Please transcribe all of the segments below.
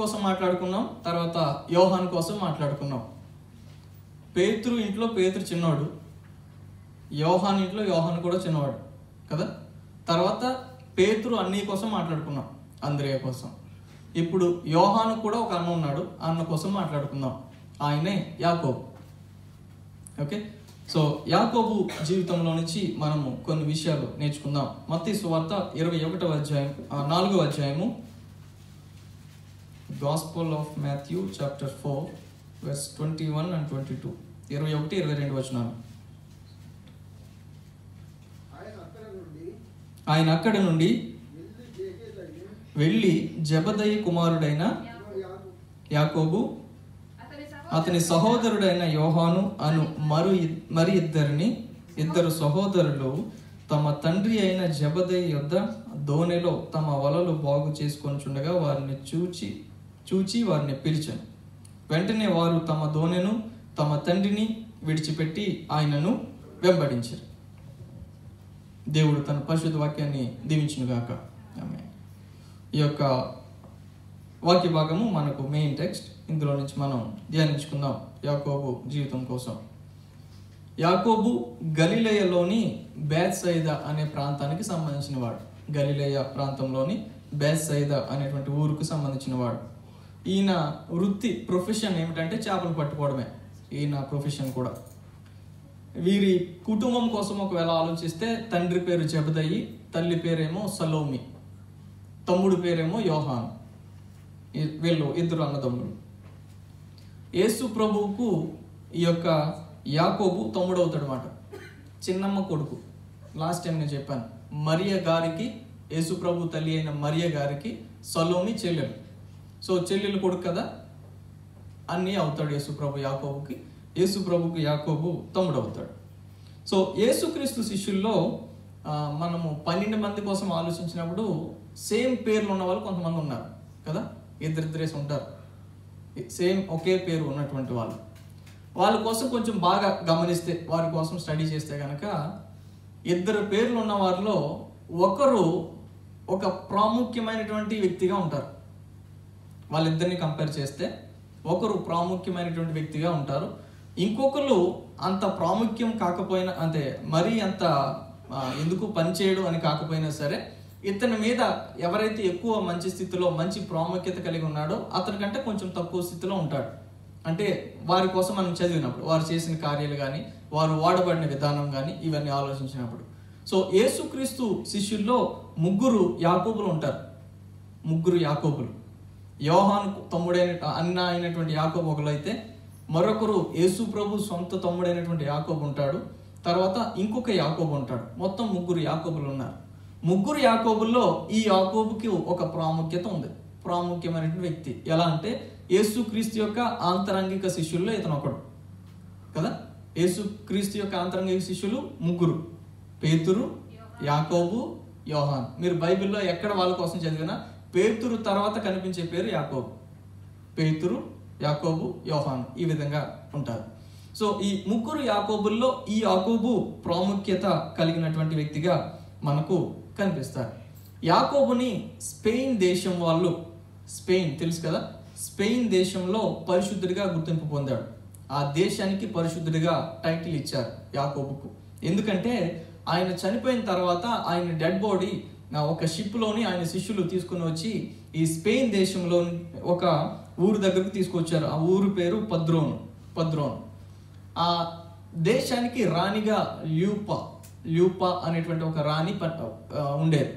కోసం మాట్లాడుకున్నాం తర్వాత యోహాన్ కోసం మాట్లాడుకున్నాం పేతురు ఇంట్లో పేతురు చిన్నవాడు యోహాన్ ఇంట్లో యోహాన్ కూడా చిన్నవాడు కదా తర్వాత పేతురు అన్నయ్య కోసం మాట్లాడుకున్నాం అంద్రేయ కోసం ఇప్పుడు యోహాను కూడా ఒక అన్న ఉన్నాడు ఆ అన్న కోసం మాట్లాడుకుందాం ఆయనే యాకోబు ఓకే సో యాకోబు జీవితంలో నుంచి మనము కొన్ని విషయాలు నేర్చుకుందాం మత్తి సువార్త ఇరవై ఒకటవ అధ్యాయం ఆ, నాలుగవ అధ్యాయము gospel of Matthew chapter four verse twenty one and twenty two ఇరవై ఒకటి ఇరవై రెండు వచనాలు ఆయన అక్కడ నుండి ఆయన అక్కడి నుండి వెళ్ళి చేసేదని వెళ్ళి జబదయి కుమారుడైన యాకు యాకోబు అతని అతని సహోదరుడైన యోహాను అను మరు ఇద్- మరి ఇద్దరిని ఇద్దరు సహోదరులు తమ తండ్రి అయిన జబదయి యొద్ద దోణిలో తమ వలలు బాగు చేసుకొనిచుండగా వారిని చూచి చూచి వారిని పిలిచాను వెంటనే వారు తమ దోణెను తమ తండ్రిని విడిచిపెట్టి ఆయనను వెంబడించారు దేవుడు తన పరిశుద్ధ వాక్యాన్ని దీవించునుగాక ఆమె ఈ యొక్క వాక్య భాగము మనకు మెయిన్ టెక్స్ట్ ఇందులో నుంచి మనం ధ్యానించుకుందాం యాకోబు జీవితం కోసం యాకోబు గలిలయలోని బేత్సైద అనే ప్రాంతానికి సంబంధించిన వాడు గలిలయ ప్రాంతంలోని బేత్సైద అనేటువంటి ఊరుకు సంబంధించిన వాడు ఈయన వృత్తి ప్రొఫెషన్ ఏమిటంటే చేపలు పట్టుకోవడమే ఈయన ప్రొఫెషన్ కూడా వీరి కుటుంబం కోసం ఒకవేళ ఆలోచిస్తే తండ్రి పేరు జబదయి తల్లి పేరేమో సలోమి తమ్ముడు పేరేమో యోహాన్ ఈ- వీళ్ళు ఇద్దరు అన్నదమ్ములు యేసు ప్రభువుకు ఈ యొక్క యాకోబు తమ్ముడు అవుతాడు అనమాట చిన్నమ్మ కొడుకు లాస్ట్ టైం నేను చెప్పాను మరియ గారికి యేసు ప్రభు తల్లి అయిన మరియ గారికి సలోమి చెల్లెలు సో చెల్లెలు కొడుకు కదా అన్నీ అవుతాడు యేసు ప్రభు యాకోబుకి యేసు ప్రభుకి యాకోబు తమ్ముడు అవుతాడు సో యేసుక్రీస్తు శిష్యుల్లో ఆ, మనము పన్నెండు మంది కోసం ఆలోచించినప్పుడు సేమ్ పేర్లు ఉన్న వాళ్ళు కొంతమంది ఉన్నారు కదా ఇద్దరిద్దరేసి ఉంటారు సేమ్ ఒకే పేరు ఉన్నటువంటి వాళ్ళు వాళ్ళ కోసం కొంచెం బాగా గమనిస్తే వారి కోసం స్టడీ చేస్తే కనుక ఇద్దరు పేర్లు ఉన్న వారిలో ఒకరు ఒక ప్రాముఖ్యమైనటువంటి వ్యక్తిగా ఉంటారు వాళ్ళిద్దరిని కంపేర్ చేస్తే ఒకరు ప్రాముఖ్యమైనటువంటి వ్యక్తిగా ఉంటారు ఇంకొకరు అంత ప్రాముఖ్యం కాకపోయినా అంటే మరీ అంత ఆ, ఎందుకు పనిచేయడు అని కాకపోయినా సరే ఇతని మీద ఎవరైతే ఎక్కువ మంచి స్థితిలో మంచి ప్రాముఖ్యత కలిగి ఉన్నాడో అతనికంటే కొంచెం తక్కువ స్థితిలో ఉంటాడు అంటే వారి కోసం మనం చదివినప్పుడు వారు చేసిన కార్యాలు కానీ వారు వాడబడిన విధానం కానీ ఇవన్నీ ఆలోచించినప్పుడు సో యేసుక్రీస్తు శిష్యుల్లో ముగ్గురు యాకోబులు ఉంటారు ముగ్గురు యాకోబులు యోహాన్ తమ్ముడైన అన్న అయినటువంటి యాకోబు ఒకలైతే మరొకరు యేసు ప్రభు సొంత తమ్ముడైనటువంటి యాకోబు ఉంటాడు తర్వాత ఇంకొక యాకోబు ఉంటాడు మొత్తం ముగ్గురు యాకోబులు ఉన్నారు ముగ్గురు యాకోబుల్లో ఈ యాకోబుకి ఒక ప్రాముఖ్యత ఉంది ప్రాముఖ్యమైనటువంటి వ్యక్తి ఎలా అంటే యేసు క్రీస్తు యొక్క ఆంతరంగిక శిష్యుల్లో ఇతను ఒకడు కదా యేసు క్రీస్తు యొక్క ఆంతరంగిక శిష్యులు ముగ్గురు పేతురు యాకోబు యోహాన్ మీరు బైబిల్లో ఎక్కడ వాళ్ళ కోసం చదివినా పేతురు తర్వాత కనిపించే పేరు యాకోబు పేతురు యాకోబు యోహాన్ ఈ విధంగా ఉంటారు సో ఈ ముగ్గురు యాకోబుల్లో ఈ యాకోబు ప్రాముఖ్యత కలిగినటువంటి వ్యక్తిగా మనకు కనిపిస్తారు యాకోబుని స్పెయిన్ దేశం వాళ్ళు స్పెయిన్ తెలుసు కదా స్పెయిన్ దేశంలో పరిశుద్ధుడిగా గుర్తింపు పొందాడు ఆ దేశానికి పరిశుద్ధుడిగా టైటిల్ ఇచ్చారు యాకోబుకు ఎందుకంటే ఆయన చనిపోయిన తర్వాత ఆయన డెడ్ బాడీ ఒక షిప్లోని ఆయన శిష్యులు తీసుకుని వచ్చి ఈ స్పెయిన్ దేశంలో ఒక ఊరు దగ్గరకు తీసుకొచ్చారు ఆ ఊరు పేరు పద్రోను పద్రోను ఆ దేశానికి రాణిగా ల్యూపా ల్యూపా అనేటువంటి ఒక రాణి ప- ఆ, ఉండేది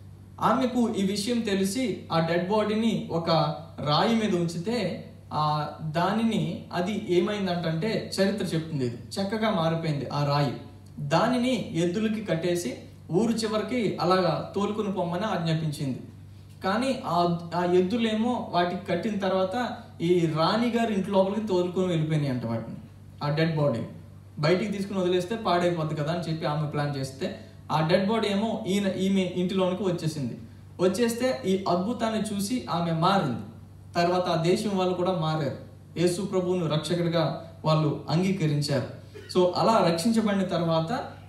ఆమెకు ఈ విషయం తెలిసి ఆ డెడ్ బాడీని ఒక రాయి మీద ఉంచితే ఆ దానిని అది ఏమైందంటే చరిత్ర చెప్తుంది ఇది చక్కగా మారిపోయింది ఆ రాయి దానిని ఎద్దులకి కట్టేసి ఊరు చివరికి అలాగా తోలుకుని పొమ్మని ఆజ్ఞాపించింది కానీ ఆ ఆ ఎద్దులేమో వాటికి కట్టిన తర్వాత ఈ రాణి గారి ఇంటి లోపలికి తోలుకొని వెళ్ళిపోయినాయి అంట వాటిని ఆ డెడ్ బాడీ బయటికి తీసుకుని వదిలేస్తే పాడైపోద్ది కదా అని చెప్పి ఆమె ప్లాన్ చేస్తే ఆ డెడ్ బాడీ ఏమో ఈయన ఈమె ఇంటిలోనికి వచ్చేసింది వచ్చేస్తే ఈ అద్భుతాన్ని చూసి ఆమె మారింది తర్వాత ఆ దేశం వాళ్ళు కూడా మారారు యేసు ప్రభువును రక్షకుడిగా వాళ్ళు అంగీకరించారు సో అలా రక్షించబడిన తర్వాత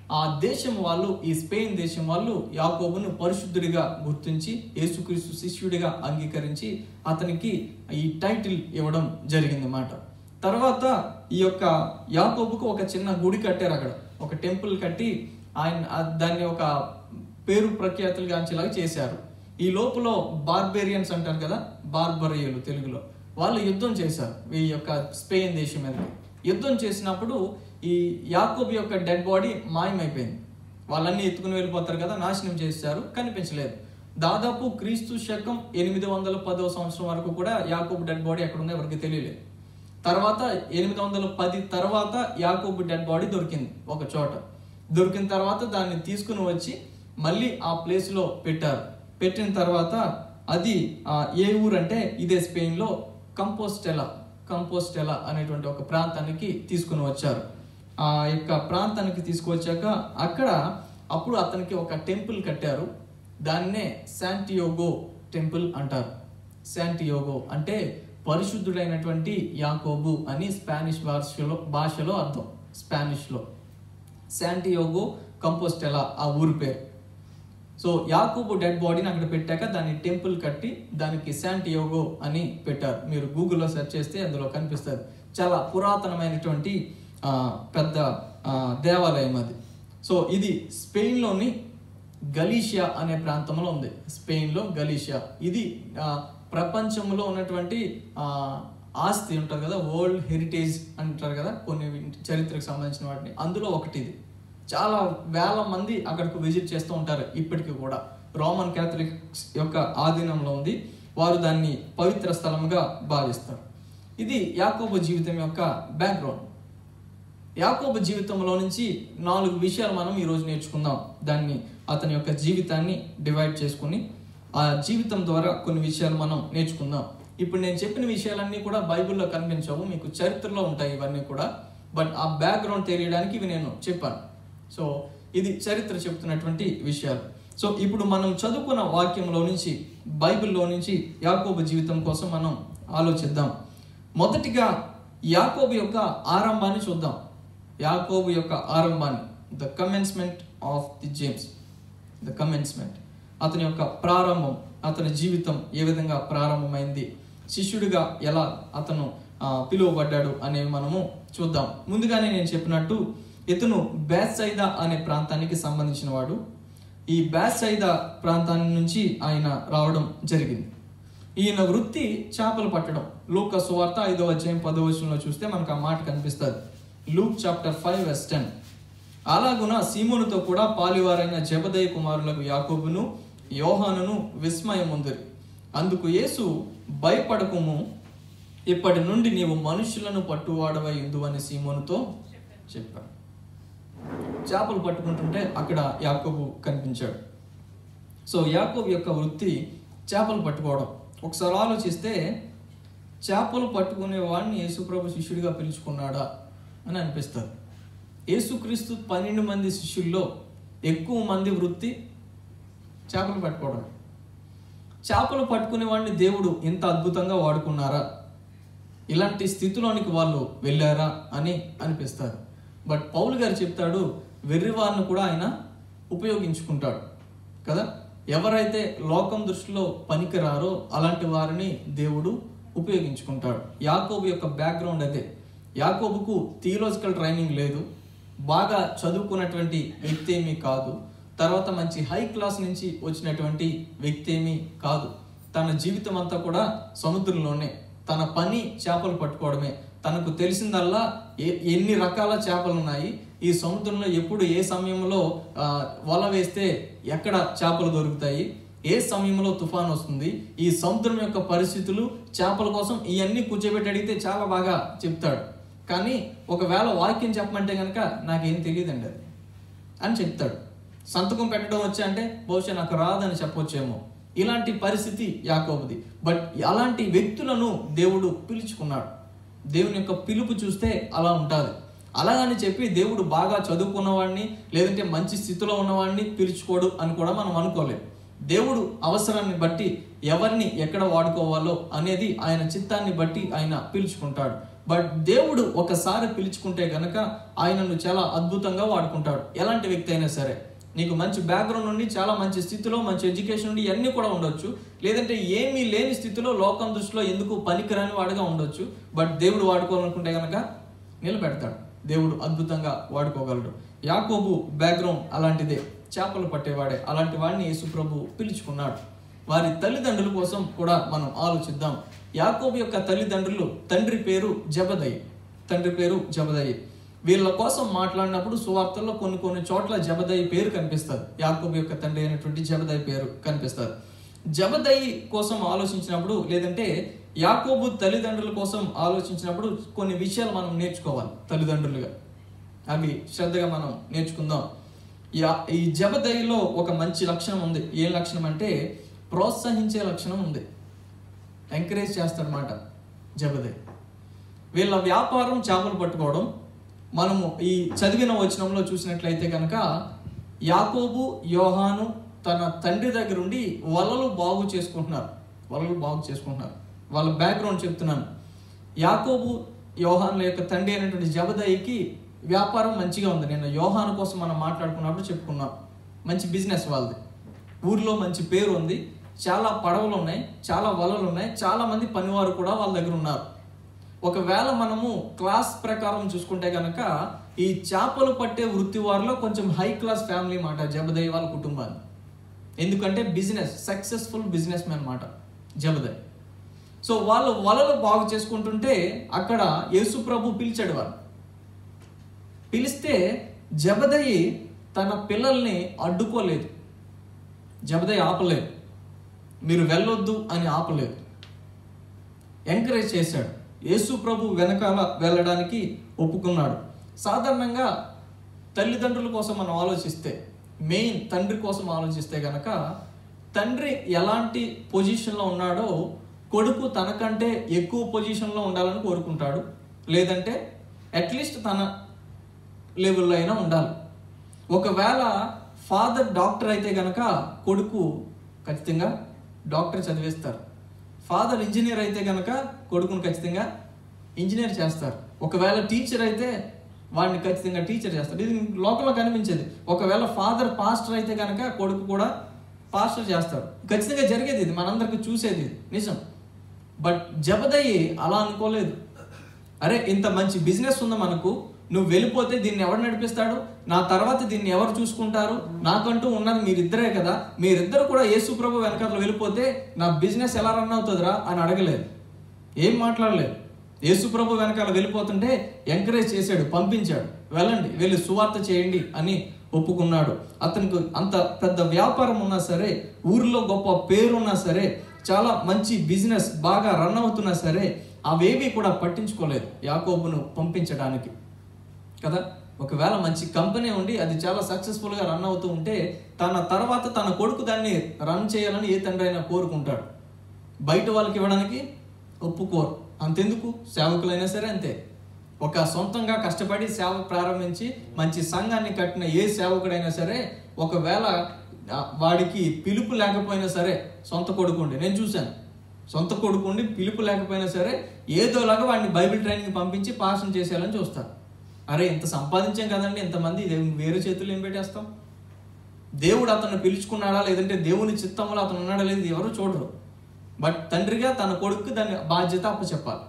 ఆ దేశం వాళ్ళు ఈ స్పెయిన్ దేశం వాళ్ళు యాకోబును పరిశుద్ధుడిగా గుర్తించి యేసుక్రీస్తు శిష్యుడిగా అంగీకరించి అతనికి ఈ టైటిల్ ఇవ్వడం జరిగింది మాట తర్వాత ఈ యొక్క యాకోబుకు ఒక చిన్న గుడి కట్టారు అక్కడ ఒక టెంపుల్ కట్టి ఆయన ఆ- దాన్ని ఒక పేరు ప్రఖ్యాతులు గాంచేలాగా చేశారు ఈ లోపల బార్బేరియన్స్ అంటారు కదా బార్బరియలు తెలుగులో వాళ్ళు యుద్ధం చేశారు ఈ యొక్క స్పెయిన్ దేశం మీద యుద్ధం చేసినప్పుడు ఈ యాకోబు యొక్క డెడ్ బాడీ మాయమైపోయింది వాళ్ళన్నీ ఎత్తుకుని వెళ్ళిపోతారు కదా నాశనం చేశారు కనిపించలేదు దాదాపు క్రీస్తు శకం ఎనిమిది వందల పదో సంవత్సరం వరకు కూడా యాకోబు డెడ్ బాడీ ఎక్కడ ఉందో ఎవరికి తెలియలేదు తర్వాత ఎనిమిది వందల పది తర్వాత యాకోబు డెడ్ బాడీ దొరికింది ఒక చోట దొరికిన తర్వాత దాన్ని తీసుకుని వచ్చి మళ్ళీ ఆ ప్లేస్ లో పెట్టారు పెట్టిన తర్వాత అది ఆ, ఏ ఊరు అంటే ఇదే స్పెయిన్ లో కంపోస్టెలా కంపోస్టెలా అనేటువంటి ఒక ప్రాంతానికి తీసుకుని వచ్చారు ఆ యొక్క ప్రాంతానికి తీసుకువచ్చాక అక్కడ అప్పుడు అతనికి ఒక టెంపుల్ కట్టారు దాన్నే శాంటియోగో టెంపుల్ అంటారు శాంటియోగో అంటే పరిశుద్ధుడైనటువంటి యాకోబు అని స్పానిష్ భాషలో భాషలో అర్థం స్పానిష్లో శాంటియోగో కంపోస్టెలా ఆ ఊరి పేరు సో యాకూబు డెడ్ బాడీని అక్కడ పెట్టాక దాన్ని టెంపుల్ కట్టి దానికి శాంటియోగో అని పెట్టారు మీరు గూగుల్లో సెర్చ్ చేస్తే అందులో కనిపిస్తుంది చాలా పురాతనమైనటువంటి ఆ, పెద్ద ఆ, దేవాలయం అది సో ఇది స్పెయిన్లోని గలీషియా అనే ప్రాంతంలో ఉంది స్పెయిన్లో గలీషియా ఇది ఆ, ప్రపంచంలో ఉన్నటువంటి ఆ, ఆస్తి ఉంటుంది కదా వరల్డ్ హెరిటేజ్ అంటారు కదా కొన్ని చరిత్రకు సంబంధించిన వాటిని అందులో ఒకటి ఇది చాలా వేల మంది అక్కడికి విజిట్ చేస్తూ ఉంటారు ఇప్పటికీ కూడా రోమన్ క్యాథలిక్స్ యొక్క ఆధీనంలో ఉంది వారు దాన్ని పవిత్ర స్థలంగా భావిస్తారు ఇది యాకోబు జీవితం యొక్క బ్యాక్గ్రౌండ్ యాకోబు జీవితంలో నుంచి నాలుగు విషయాలు మనం ఈరోజు నేర్చుకుందాం దాన్ని అతని యొక్క జీవితాన్ని డివైడ్ చేసుకుని ఆ జీవితం ద్వారా కొన్ని విషయాలు మనం నేర్చుకుందాం ఇప్పుడు నేను చెప్పిన విషయాలన్నీ కూడా బైబిల్లో కనిపించవు మీకు చరిత్రలో ఉంటాయి ఇవన్నీ కూడా బట్ ఆ బ్యాక్గ్రౌండ్ తెలియడానికి ఇవి నేను చెప్పాను సో ఇది చరిత్ర చెప్తున్నటువంటి విషయాలు సో ఇప్పుడు మనం చదువుకున్న వాక్యంలో నుంచి బైబిల్లో నుంచి యాకోబు జీవితం కోసం మనం ఆలోచిద్దాం మొదటిగా యాకోబు యొక్క ఆరంభాన్ని చూద్దాం యాకోబు యొక్క ఆరంభాన్ని the commencement of the James the commencement అతని యొక్క ప్రారంభం అతని జీవితం ఏ విధంగా ప్రారంభమైంది శిష్యుడిగా ఎలా అతను ఆ, పిలువబడ్డాడు అనేవి మనము చూద్దాం ముందుగానే నేను చెప్పినట్టు ఇతను బ్యాసైదా అనే ప్రాంతానికి సంబంధించిన వాడు ఈ బ్యాసైదా ప్రాంతాన్ని నుంచి ఆయన రావడం జరిగింది ఈయన వృత్తి చేపలు పట్టడం లూక సువార్త ఐదవ అధ్యాయం పదవ వచనంలో చూస్తే మనకు ఆ మాట కనిపిస్తుంది Luke chapter five verse ten అలాగున సీమోనుతో కూడా పాలివారైన జబదయ్య కుమారులకు యాకోబును యోహానును విస్మయముందిరి అందుకు యేసు భయపడకుము ఇప్పటి నుండి నీవు మనుషులను పట్టువాడవై ఇందు అని సీమోనుతో చెప్పాడు చేపలు పట్టుకుంటుంటే అక్కడ యాకోబు కనిపించాడు సో యాకోబు యొక్క వృత్తి చేపలు పట్టుకోవడం ఒకసారి ఆలోచిస్తే చేపలు పట్టుకునే వాడిని యేసుప్రభు శిష్యుడిగా పిలుచుకున్నాడా అని అనిపిస్తుంది యేసుక్రీస్తు పన్నెండు మంది శిష్యుల్లో ఎక్కువ మంది వృత్తి చేపలు పట్టుకోవడం చేపలు పట్టుకునే వాడిని దేవుడు ఇంత అద్భుతంగా వాడుకున్నారా ఇలాంటి స్థితిలోనికి వాళ్ళు వెళ్ళారా అని అనిపిస్తారు బట్ పౌలు గారు చెప్తాడు వెర్రివారిని కూడా ఆయన ఉపయోగించుకుంటాడు కదా ఎవరైతే లోకం దృష్టిలో పనికిరారో అలాంటి వారిని దేవుడు ఉపయోగించుకుంటాడు యాకోబు యొక్క బ్యాక్గ్రౌండ్ అదే యాకోబుకు థియలాజికల్ ట్రైనింగ్ లేదు బాగా చదువుకున్నటువంటి వ్యక్తి ఏమీ కాదు తర్వాత మంచి హై క్లాస్ నుంచి వచ్చినటువంటి వ్యక్తి ఏమీ కాదు తన జీవితం అంతా కూడా సముద్రంలోనే తన పని చేపలు పట్టుకోవడమే తనకు తెలిసిందల్లా ఏ ఎన్ని రకాల చేపలు ఉన్నాయి ఈ సముద్రంలో ఎప్పుడు ఏ సమయంలో ఆ, వల వేస్తే ఎక్కడ చేపలు దొరుకుతాయి ఏ సమయంలో తుఫాన్ వస్తుంది ఈ సముద్రం యొక్క పరిస్థితులు చేపల కోసం ఇవన్నీ కూర్చోబెట్టి అడిగితే చాలా బాగా చెప్తాడు కానీ ఒకవేళ వాక్యం చెప్పమంటే కనుక నాకేం తెలియదండి అది అని చెప్తాడు సంతకం పెట్టడం వచ్చా అంటే బహుశా నాకు రాదని చెప్పొచ్చేమో ఇలాంటి పరిస్థితి యాకోబుది బట్ అలాంటి వ్యక్తులను దేవుడు పిలుచుకున్నాడు దేవుని యొక్క పిలుపు చూస్తే అలా ఉంటుంది అలాగని చెప్పి దేవుడు బాగా చదువుకున్నవాడిని లేదంటే మంచి స్థితిలో ఉన్నవాడిని పిలుచుకోడు అని కూడా మనం అనుకోలేం దేవుడు అవసరాన్ని బట్టి ఎవరిని ఎక్కడ వాడుకోవాలో అనేది ఆయన చిత్తాన్ని బట్టి ఆయన పిలుచుకుంటాడు బట్ దేవుడు ఒకసారి పిలుచుకుంటే గనక ఆయనను చాలా అద్భుతంగా వాడుకుంటాడు ఎలాంటి వ్యక్తి అయినా సరే నీకు మంచి బ్యాక్గ్రౌండ్ నుండి చాలా మంచి స్థితిలో మంచి ఎడ్యుకేషన్ నుండి ఇవన్నీ కూడా ఉండొచ్చు లేదంటే ఏమీ లేని స్థితిలో లోకం దృష్టిలో ఎందుకు పనికిరాని వాడుగా ఉండొచ్చు బట్ దేవుడు వాడుకోవాలనుకుంటే గనక నిలబెడతాడు దేవుడు అద్భుతంగా వాడుకోగలడు యాకోబు బ్యాక్గ్రౌండ్ అలాంటిదే చేపలు పట్టేవాడే అలాంటి వాడిని యేసుప్రభు పిలుచుకున్నాడు వారి తల్లిదండ్రుల కోసం కూడా మనం ఆలోచిద్దాం యాకోబు యొక్క తల్లిదండ్రులు తండ్రి పేరు జబదయి తండ్రి పేరు జబదయి వీళ్ళ కోసం మాట్లాడినప్పుడు సువార్తల్లో కొన్ని కొన్ని చోట్ల జబదయి పేరు కనిపిస్తుంది యాకోబు యొక్క తండ్రి అయినటువంటి జబదయి పేరు కనిపిస్తుంది జబదయి కోసం ఆలోచించినప్పుడు లేదంటే యాకోబు తల్లిదండ్రుల కోసం ఆలోచించినప్పుడు కొన్ని విషయాలు మనం నేర్చుకోవాలి తల్లిదండ్రులుగా అవి శ్రద్ధగా మనం నేర్చుకుందాం యా ఈ జబదయిలో ఒక మంచి లక్షణం ఉంది ఏ లక్షణం అంటే ప్రోత్సహించే లక్షణం ఉంది ఎంకరేజ్ చేస్తాడనమాట జబదయ్ వీళ్ళ వ్యాపారం చేపలు పట్టుకోవడం మనము ఈ చదివిన వచనంలో చూసినట్లయితే కనుక యాకోబు యోహాను తన తండ్రి దగ్గర ఉండి వలలు బాగు చేసుకుంటున్నారు వలలు బాగు చేసుకుంటున్నారు వాళ్ళ బ్యాక్గ్రౌండ్ చెప్తున్నాను యాకోబు యోహాన్ల యొక్క తండ్రి అయినటువంటి జబదయికి వ్యాపారం మంచిగా ఉంది నేను యోహాను కోసం మనం మాట్లాడుకున్నప్పుడు చెప్పుకున్నాం మంచి బిజినెస్ వాళ్ళది ఊర్లో మంచి పేరు ఉంది చాలా పడవలు ఉన్నాయి చాలా వలలు ఉన్నాయి చాలా మంది పనివారు కూడా వాళ్ళ దగ్గర ఉన్నారు ఒకవేళ మనము క్లాస్ ప్రకారం చూసుకుంటే కనుక ఈ చేపలు పట్టే వృత్తి వారిలో కొంచెం హై క్లాస్ ఫ్యామిలీ మాట జబదయ్ వాళ్ళ కుటుంబాన్ని ఎందుకంటే బిజినెస్ సక్సెస్ఫుల్ బిజినెస్ మ్యాన్ మాట జబదయ్ సో వాళ్ళు వలలు బాగు చేసుకుంటుంటే అక్కడ యేసు ప్రభు పిలిచాడు వాళ్ళు పిలిస్తే జబదయి తన పిల్లల్ని అడ్డుకోలేదు జబదయి ఆపలేదు మీరు వెళ్ళొద్దు అని ఆపలేదు ఎంకరేజ్ చేశాడు యేసు ప్రభు వెనకాల వెళ్ళడానికి ఒప్పుకున్నాడు సాధారణంగా తల్లిదండ్రుల కోసం మనం ఆలోచిస్తే మెయిన్ తండ్రి కోసం ఆలోచిస్తే గనక తండ్రి ఎలాంటి పొజిషన్లో ఉన్నాడో కొడుకు తనకంటే ఎక్కువ పొజిషన్లో ఉండాలని కోరుకుంటాడు లేదంటే అట్లీస్ట్ తన లెవెల్లో అయినా ఉండాలి ఒకవేళ ఫాదర్ డాక్టర్ అయితే గనక కొడుకు ఖచ్చితంగా డాక్టర్ చదివేస్తారు ఫాదర్ ఇంజనీర్ అయితే కనుక కొడుకుని ఖచ్చితంగా ఇంజనీర్ చేస్తారు ఒకవేళ టీచర్ అయితే వాడిని ఖచ్చితంగా టీచర్ చేస్తారు ఇది లోకంలో కనిపించేది ఒకవేళ ఫాదర్ పాస్టర్ అయితే కనుక కొడుకు కూడా పాస్టర్ చేస్తాడు ఖచ్చితంగా జరిగేది ఇది మనందరికి చూసేది ఇది నిజం బట్ జబదయ్యి అలా అనుకోలేదు అరే ఇంత మంచి బిజినెస్ ఉందా మనకు నువ్వు వెళ్ళిపోతే దీన్ని ఎవరు నడిపిస్తాడు నా తర్వాత దీన్ని ఎవరు చూసుకుంటారు నాకంటూ ఉన్నది మీరిద్దరే కదా మీరిద్దరు కూడా యేసు ప్రభు వెనకాల వెళ్ళిపోతే నా బిజినెస్ ఎలా రన్ అవుతుందిరా అని అడగలేదు ఏం మాట్లాడలేదు యేసు ప్రభు వెనకాల వెళ్ళిపోతుంటే ఎంకరేజ్ చేశాడు పంపించాడు వెళ్ళండి వెళ్ళి సువార్త చేయండి అని ఒప్పుకున్నాడు అతనికి అంత పెద్ద వ్యాపారం ఉన్నా సరే ఊరిలో గొప్ప పేరున్నా సరే చాలా మంచి బిజినెస్ బాగా రన్ అవుతున్నా సరే అవేవి కూడా పట్టించుకోలేదు యాకోబును పంపించడానికి కదా ఒకవేళ మంచి కంపెనీ ఉండి అది చాలా సక్సెస్ఫుల్గా రన్ అవుతూ ఉంటే తన తర్వాత తన కొడుకు దాన్ని రన్ చేయాలని ఏ తండ్రి అయినా కోరుకుంటాడు బయట వాళ్ళకి ఇవ్వడానికి ఒప్పుకోరు అంతెందుకు సేవకులైనా సరే అంతే ఒక సొంతంగా కష్టపడి సేవ ప్రారంభించి మంచి సంఘాన్ని కట్టిన ఏ సేవకుడైనా సరే ఒకవేళ ఆ, వాడికి పిలుపు లేకపోయినా సరే సొంత కొడుకుండి నేను చూశాను సొంత కొడుకుండి పిలుపు లేకపోయినా సరే ఏదోలాగా వాడిని బైబిల్ ట్రైనింగ్ పంపించి పాసం చేసేయాలని చూస్తారు అరే ఇంత సంపాదించాం కదండి ఇంతమంది ఇది వేరే చేతులు ఏం పెట్టేస్తాం దేవుడు అతను పిలుచుకున్నాడా లేదంటే దేవుని చిత్తంలో అతను ఉన్నాడా లేదు ఎవరు చూడరు బట్ తండ్రిగా తన కొడుకు దాని బాధ్యత అప్పచెప్పాలి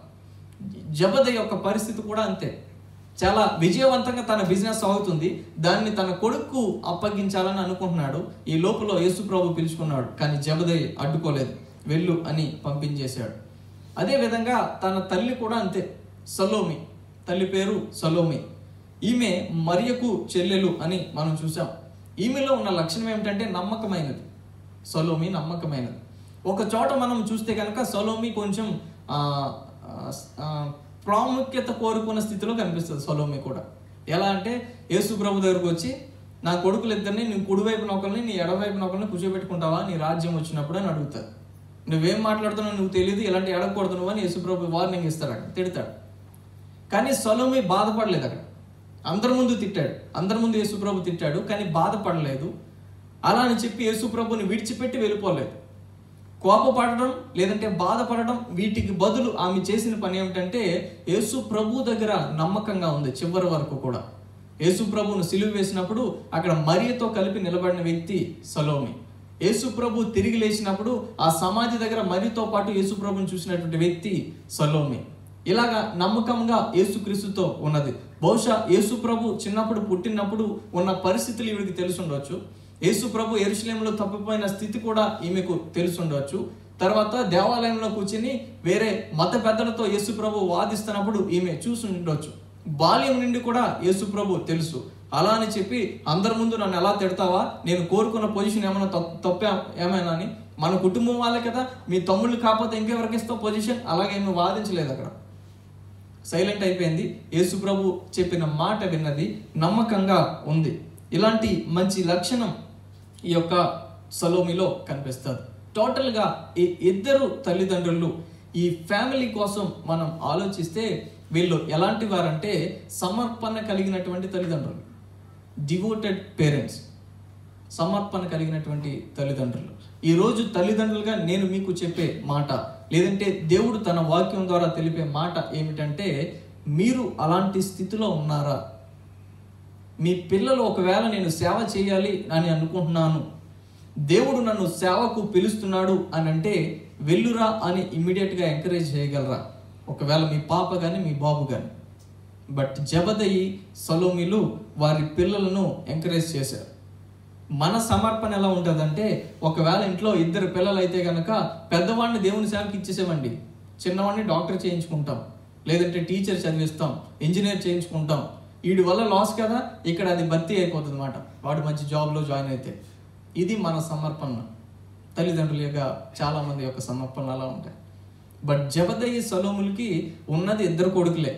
జబద యొక్క పరిస్థితి కూడా అంతే చాలా విజయవంతంగా తన బిజినెస్ అవుతుంది దాన్ని తన కొడుకు అప్పగించాలని అనుకుంటున్నాడు ఈ లోపల యేసు ప్రభు పిలుచుకున్నాడు కానీ జబదయ్య అడ్డుకోలేదు వెళ్ళు అని పంపించేశాడు అదే విధంగా తన తల్లి కూడా అంతే సలోమి తల్లి పేరు సలోమి ఈమె మరియకు చెల్లెలు అని మనం చూసాం ఈమెలో ఉన్న లక్షణం ఏమిటంటే నమ్మకమైనది సలోమి నమ్మకమైనది ఒక చోట మనం చూస్తే కనుక సలోమి కొంచెం ఆ, ఆ, ఆ, ప్రాముఖ్యత కోరుకున్న స్థితిలో కనిపిస్తుంది సలోమి కూడా ఎలా అంటే యేసు ప్రభు దగ్గరకు వచ్చి నా కొడుకులు ఇద్దరిని నీ కుడివైపు నొకరిని నీ ఎడవైపు నొకరిని కూర్చోబెట్టుకుంటావా నీ రాజ్యం వచ్చినప్పుడు అని అడుగుతాడు నువ్వేం మాట్లాడుతున్నావు నువ్వు తెలియదు ఇలాంటి ఎడకూడదు నువ్వు అని యేసు ప్రభు వార్నింగ్ ఇస్తాడు అక్కడ తిడతాడు కానీ సలోమి బాధపడలేదు అక్కడ అందరి ముందు తిట్టాడు అందరి ముందు యేసుప్రభు తిట్టాడు కానీ బాధపడలేదు అలా అని చెప్పి యేసు ప్రభుని విడిచిపెట్టి వెళ్ళిపోలేదు కోపపడడం లేదంటే బాధపడడం వీటికి బదులు ఆమె చేసిన పని ఏమిటంటే యేసు ప్రభు దగ్గర నమ్మకంగా ఉంది చివరి వరకు కూడా యేసు ప్రభును సిలువ వేసినప్పుడు అక్కడ మరియతో కలిపి నిలబడిన వ్యక్తి సలోమి యేసు ప్రభు తిరిగి లేచినప్పుడు ఆ సమాధి దగ్గర మరియతో పాటు యేసు ప్రభుని చూసినటువంటి వ్యక్తి సలోమి ఇలాగా నమ్మకంగా యేసుక్రీస్తుతో ఉన్నది బహుశా యేసు ప్రభు చిన్నప్పుడు పుట్టినప్పుడు ఉన్న పరిస్థితులు ఈవిడికి తెలిసి ఉండొచ్చు యేసు ప్రభు ఎరుశలేంలో తప్పిపోయిన స్థితి కూడా ఈమెకు తెలిసి ఉండవచ్చు తర్వాత దేవాలయంలో కూర్చుని వేరే మత పెద్దలతో యేసు ప్రభు వాదిస్తున్నప్పుడు ఈమె చూసి ఉండొచ్చు బాల్యం నుండి కూడా యేసు ప్రభు తెలుసు అలా అని చెప్పి అందరి ముందు నన్ను ఎలా తిడతావా నేను కోరుకున్న పొజిషన్ ఏమైనా తప్పు తప్పే ఏమైనా అని మన కుటుంబం వాళ్ళే కదా మీ తమ్ముళ్ళు కాకపోతే ఇంకెవరికి ఇస్తావు పొజిషన్ అలాగే ఏమి వాదించలేదు అక్కడ సైలెంట్ అయిపోయింది యేసు ప్రభు చెప్పిన మాట విన్నది నమ్మకంగా ఉంది ఇలాంటి మంచి లక్షణం ఈ యొక్క సలోమిలో కనిపిస్తుంది టోటల్గా ఈ ఇద్దరు తల్లిదండ్రులు ఈ ఫ్యామిలీ కోసం మనం ఆలోచిస్తే వీళ్ళు ఎలాంటి వారంటే సమర్పణ కలిగినటువంటి తల్లిదండ్రులు డివోటెడ్ పేరెంట్స్ సమర్పణ కలిగినటువంటి తల్లిదండ్రులు ఈ రోజు తల్లిదండ్రులుగా నేను మీకు చెప్పే మాట లేదంటే దేవుడు తన వాక్యం ద్వారా తెలిపే మాట ఏమిటంటే మీరు అలాంటి స్థితిలో ఉన్నారా మీ పిల్లలు ఒకవేళ నేను సేవ చేయాలి అని అనుకుంటున్నాను దేవుడు నన్ను సేవకు పిలుస్తున్నాడు అని అంటే వెళ్ళురా అని ఇమ్మీడియట్గా ఎంకరేజ్ చేయగలరా ఒకవేళ మీ పాప కానీ మీ బాబు కానీ బట్ జబదయి సలోమిలు వారి పిల్లలను ఎంకరేజ్ చేశారు మన సమర్పణ ఎలా ఉంటుందంటే ఒకవేళ ఇంట్లో ఇద్దరు పిల్లలు అయితే కనుక పెద్దవాడిని దేవుని సేవకి ఇచ్చేసేవండి చిన్నవాడిని డాక్టర్ చేయించుకుంటాం లేదంటే టీచర్ చదివిస్తాం ఇంజనీర్ చేయించుకుంటాం వీడి వల్ల లాస్ కదా ఇక్కడ అది భర్తీ అయిపోతుంది అనమాట వాడు మంచి జాబ్లో జాయిన్ అయితే ఇది మన సమర్పణ తల్లిదండ్రుల యొక్క చాలా మంది యొక్క సమర్పణ అలా ఉంటాయి బట్ జబదయి సలోములకి ఉన్నది ఇద్దరు కొడుకులే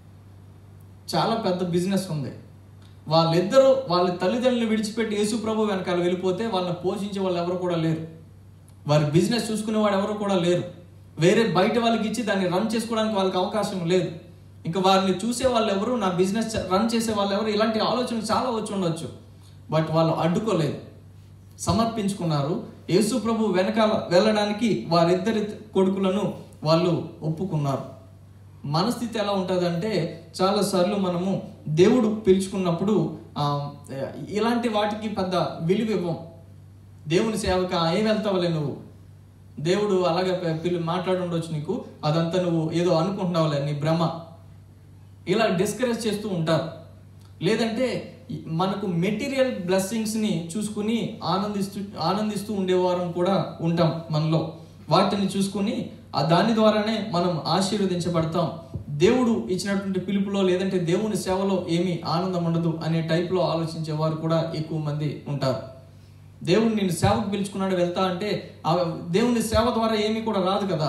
చాలా పెద్ద బిజినెస్ ఉంది వాళ్ళిద్దరూ వాళ్ళ తల్లిదండ్రులు విడిచిపెట్టి యేసు ప్రభు వెనకాల వెళ్ళిపోతే వాళ్ళని పోషించే వాళ్ళు ఎవరు కూడా లేరు వారి బిజినెస్ చూసుకునే వాడు ఎవరు కూడా లేరు వేరే బయట వాళ్ళకి ఇచ్చి దాన్ని రన్ చేసుకోవడానికి వాళ్ళకి అవకాశం లేదు ఇంకా వారిని చూసే వాళ్ళు ఎవరు నా బిజినెస్ రన్ చేసే వాళ్ళు ఎవరు ఇలాంటి ఆలోచనలు చాలా వచ్చి ఉండొచ్చు బట్ వాళ్ళు అడ్డుకోలేదు సమర్పించుకున్నారు యేసు ప్రభు వెనకాల వెళ్ళడానికి వారిద్దరి కొడుకులను వాళ్ళు ఒప్పుకున్నారు మన స్థితి ఎలా ఉంటుందంటే చాలాసార్లు మనము దేవుడు పిలుచుకున్నప్పుడు ఆ, ఇలాంటి వాటికి పెద్ద విలువ ఇవ్వం దేవుని సేవక ఏం వెళ్తావులే నువ్వు దేవుడు అలాగే పి- పిలు మాట్లాడుండొచ్చు నీకు అదంతా నువ్వు ఏదో అనుకుంటున్నావులే నీ భ్రమ ఇలా డిస్కరేజ్ చేస్తూ ఉంటారు లేదంటే ఈ- మనకు మెటీరియల్ బ్లెస్సింగ్స్ని చూసుకుని ఆనందిస్తూ ఆనందిస్తూ ఉండేవారం కూడా ఉంటాం మనలో వాటిని చూసుకుని ఆ దాని ద్వారానే మనం ఆశీర్వదించబడతాం దేవుడు ఇచ్చినటువంటి పిలుపులో లేదంటే దేవుని సేవలో ఏమీ ఆనందం ఉండదు అనే టైప్లో ఆలోచించే వారు కూడా ఎక్కువ మంది ఉంటారు దేవుడు నేను సేవకు పిలుచుకున్నాడు వెళ్తా అంటే ఆ దేవుని సేవ ద్వారా ఏమీ కూడా రాదు కదా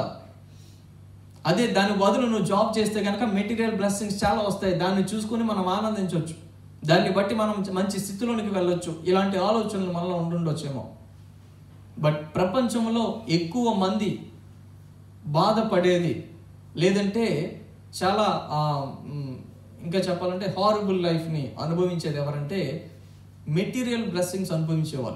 అదే దాని బదులు నువ్వు జాబ్ చేస్తే కనుక మెటీరియల్ బ్లెస్సింగ్స్ చాలా వస్తాయి దాన్ని చూసుకుని మనం ఆనందించవచ్చు దాన్ని బట్టి మనం మంచి స్థితిలోనికి వెళ్ళొచ్చు ఇలాంటి ఆలోచనలు మనలో ఉండుండొచ్చేమో బట్ ప్రపంచంలో ఎక్కువ మంది బాధపడేది లేదంటే చాలా ఆ, మ్, ఇంకా చెప్పాలంటే హారబుల్ లైఫ్ని అనుభవించేది ఎవరంటే మెటీరియల్ బ్లెస్సింగ్స్ అనుభవించేవాళ్ళు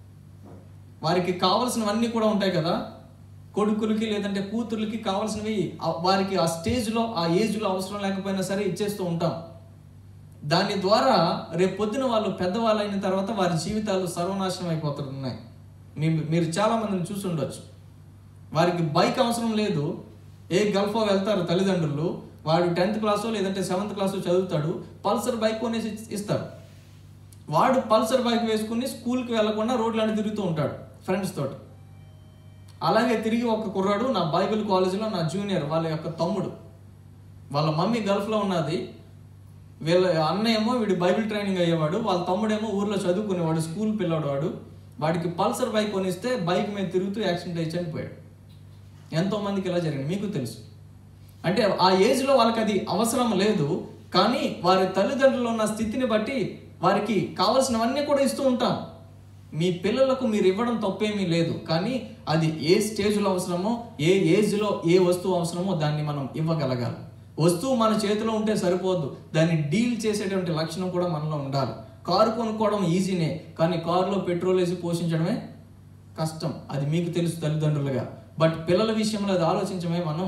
వారికి కావాల్సినవన్నీ కూడా ఉంటాయి కదా కొడుకులకి లేదంటే కూతుర్లకి కావాల్సినవి ఆ- వారికి ఆ స్టేజ్లో ఆ ఏజ్లో అవసరం లేకపోయినా సరే ఇచ్చేస్తూ ఉంటాం దాని ద్వారా రేపు పొద్దున వాళ్ళు పెద్దవాళ్ళు అయిన తర్వాత వారి జీవితాలు సర్వనాశనం అయిపోతున్నాయి మీ- మీరు చాలా మందిని చూసి ఉండొచ్చు వారికి బైక్ అవసరం లేదు ఏ గల్ఫో వెళ్తారు తల్లిదండ్రులు వాడు టెన్త్ క్లాసో లేదంటే సెవెంత్ క్లాసో చదువుతాడు పల్సర్ బైక్ కొనేసి ఇస్తారు వాడు పల్సర్ బైక్ వేసుకుని స్కూల్కి వెళ్లకుండా రోడ్లన్నీ తిరుగుతూ ఉంటాడు ఫ్రెండ్స్ తోటి అలాగే తిరిగి ఒక కుర్రాడు నా బైబిల్ కాలేజీలో నా జూనియర్ వాళ్ళ యొక్క తమ్ముడు వాళ్ళ మమ్మీ గల్ఫ్లో ఉన్నది వీళ్ళ అన్నయ్య ఏమో వీడు బైబిల్ ట్రైనింగ్ అయ్యేవాడు వాళ్ళ తమ్ముడేమో ఊర్లో చదువుకునేవాడు స్కూల్ పిల్లాడు వాడు వాడికి పల్సర్ బైక్ కొనిస్తే బైక్ మీద తిరుగుతూ యాక్సిడెంట్ అయ్యి చనిపోయాడు ఎంతో మందికి ఇలా జరిగింది మీకు తెలుసు అంటే ఆ ఏజ్లో వాళ్ళకి అది అవసరం లేదు కానీ వారి తల్లిదండ్రులు ఉన్న స్థితిని బట్టి వారికి కావలసినవన్నీ కూడా ఇస్తూ ఉంటాం మీ పిల్లలకు మీరు ఇవ్వడం తప్పేమీ లేదు కానీ అది ఏ స్టేజ్లో అవసరమో ఏ ఏజ్లో ఏ వస్తువు అవసరమో దాన్ని మనం ఇవ్వగలగాలి వస్తువు మన చేతిలో ఉంటే సరిపోద్దు దాన్ని డీల్ చేసేటువంటి లక్షణం కూడా మనలో ఉండాలి కారు కొనుక్కోవడం ఈజీనే కానీ కారులో పెట్రోల్ వేసి పోషించడమే కష్టం అది మీకు తెలుసు తల్లిదండ్రులుగా బట్ పిల్లల విషయంలో అది ఆలోచించమే మనం